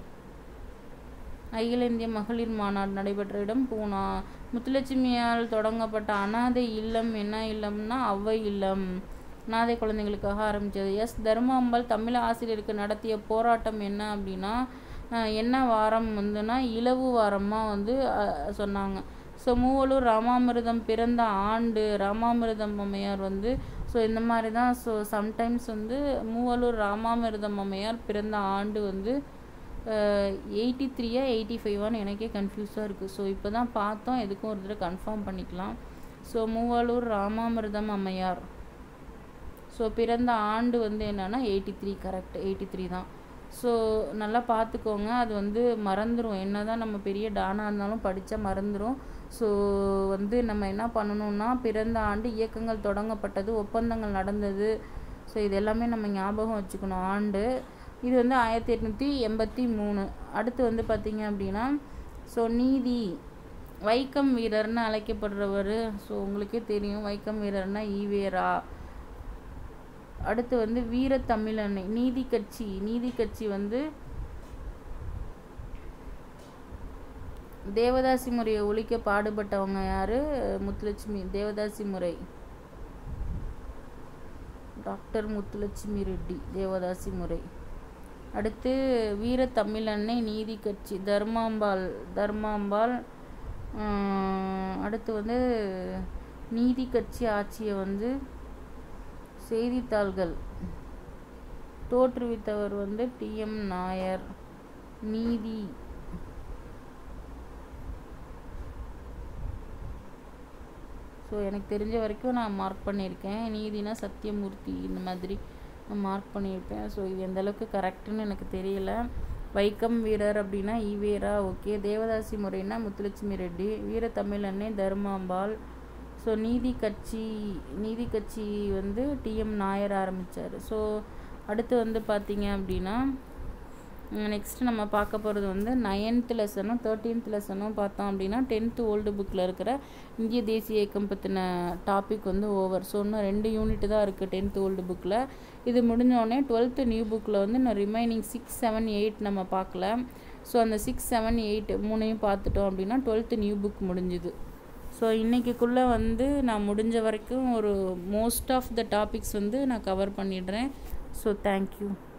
அகில இந்திய மகளிர் மாநாடு நடைபெற்ற இடம் பூனா முத்துலட்சுமியால் தொடங்கப்பட்ட அனாதை இல்லம் என்ன இல்லம்னா அவ்வை இல்லம் அனாதை குழந்தைகளுக்காக ஆரம்பித்தது எஸ் தர்மாம்பாள் தமிழ் ஆசிரியருக்கு நடத்திய போராட்டம் என்ன அப்படின்னா அஹ், என்ன வாரம் வந்துன்னா இலவு வாரமாக வந்து அஹ், சொன்னாங்க ஸோ மூவலூர் ராமாமிர்தம் பிறந்த ஆண்டு ராமாமிர்தம் அம்மையார் வந்து ஸோ இந்த மாதிரி தான் ஸோ சம்டைம்ஸ் வந்து மூவலூர் ராமாமிர்தம் அம்மையார் பிறந்த ஆண்டு வந்து எயிட்டி த்ரீயா எயிட்டி ஃபைவான்னு எனக்கே கன்ஃபியூஸாக இருக்குது ஸோ இப்போ தான் பார்த்தோம் எதுக்கும் ஒரு தடவை கன்ஃபார்ம் பண்ணிக்கலாம் ஸோ மூவலூர் ராமாமிர்தம் அம்மையார் ஸோ பிறந்த ஆண்டு வந்து என்னன்னா eighty three correct eighty three தான் ஸோ நல்லா பார்த்துக்கோங்க அது வந்து மறந்துடும் என்ன தான் நம்ம பெரிய டானாக இருந்தாலும் படித்தா மறந்துடும் ஸோ வந்து நம்ம என்ன பண்ணணும்னா பிறந்த ஆண்டு இயக்கங்கள் தொடங்கப்பட்டது ஒப்பந்தங்கள் நடந்தது ஸோ இது எல்லாமே நம்ம ஞாபகம் வச்சுக்கணும் ஆண்டு இது வந்து ஆயிரத்தி எட்நூற்றி எண்பத்தி மூணு அடுத்து வந்து பார்த்திங்க அப்படின்னா ஸோ நீதி வைக்கம் வீரர்னு அழைக்கப்படுறவர் ஸோ உங்களுக்கே தெரியும் வைக்கம் வீரர்னா ஈவேரா அடுத்து வந்து வீரத்தமிழன்னை நீதி கட்சி நீதி கட்சி வந்து தேவதாசி முறையை ஒழிக்க பாடுபட்டவங்க யாரு முத்துலட்சுமி தேவதாசி முறை டாக்டர் முத்துலட்சுமி ரெட்டி தேவதாசி முறை அடுத்து வீரத்தமிழன்னை நீதி கட்சி தர்மாம்பாள் தர்மாம்பாள் ஆஹ், அடுத்து வந்து நீதி கட்சி ஆட்சியை வந்து செய்தித்தாள்கள் தோற்றுவித்தவர் வந்து டிஎம் நாயர் நீதி ஸோ எனக்கு தெரிஞ்ச வரைக்கும் நான் மார்க் பண்ணியிருக்கேன் நீதினா சத்தியமூர்த்தி இந்த மாதிரி நான் மார்க் பண்ணியிருப்பேன் ஸோ இது எந்த அளவுக்கு கரெக்டுன்னு எனக்கு தெரியல வைக்கம் வீரர் அப்படின்னா ஈவேரா ஓகே தேவதாசி முறைனா முத்துலட்சுமி ரெட்டி வீரத்தமிழண்ணே தர்மாம்பாள் ஸோ நீதி கட்சி நீதி கட்சி வந்து டிஎம் நாயர் ஆரம்பித்தார் ஸோ அடுத்து வந்து பார்த்தீங்க அப்படின்னா நெக்ஸ்ட் நம்ம பார்க்க போகிறது வந்து நைன்த் லெசனும் தேர்ட்டீன்த் லெசனும் பார்த்தோம் அப்படின்னா டென்த்து ஓல்டு புக்கில் இருக்கிற இந்திய தேசிய இயக்கம் பற்றின டாபிக் வந்து ஓவர் ஸோ இன்னும் ரெண்டு யூனிட் தான் இருக்குது டென்த் ஓல்டு புக்கில் இது முடிஞ்சோடனே டுவெல்த்து நியூ புக்கில் வந்து இன்னும் ரிமைனிங் சிக்ஸ் செவன் எயிட் நம்ம பார்க்கல ஸோ அந்த சிக்ஸ் செவன் எயிட் மூணையும் பார்த்துட்டோம் அப்படின்னா டுவெல்த்து நியூ புக் முடிஞ்சுது ஸோ இன்றைக்கிக்குள்ளே வந்து நான் முடிஞ்ச வரைக்கும் ஒரு மோஸ்ட் ஆஃப் த டாபிக்ஸ் வந்து நான் கவர் பண்ணிடுறேன் ஸோ தேங்க்யூ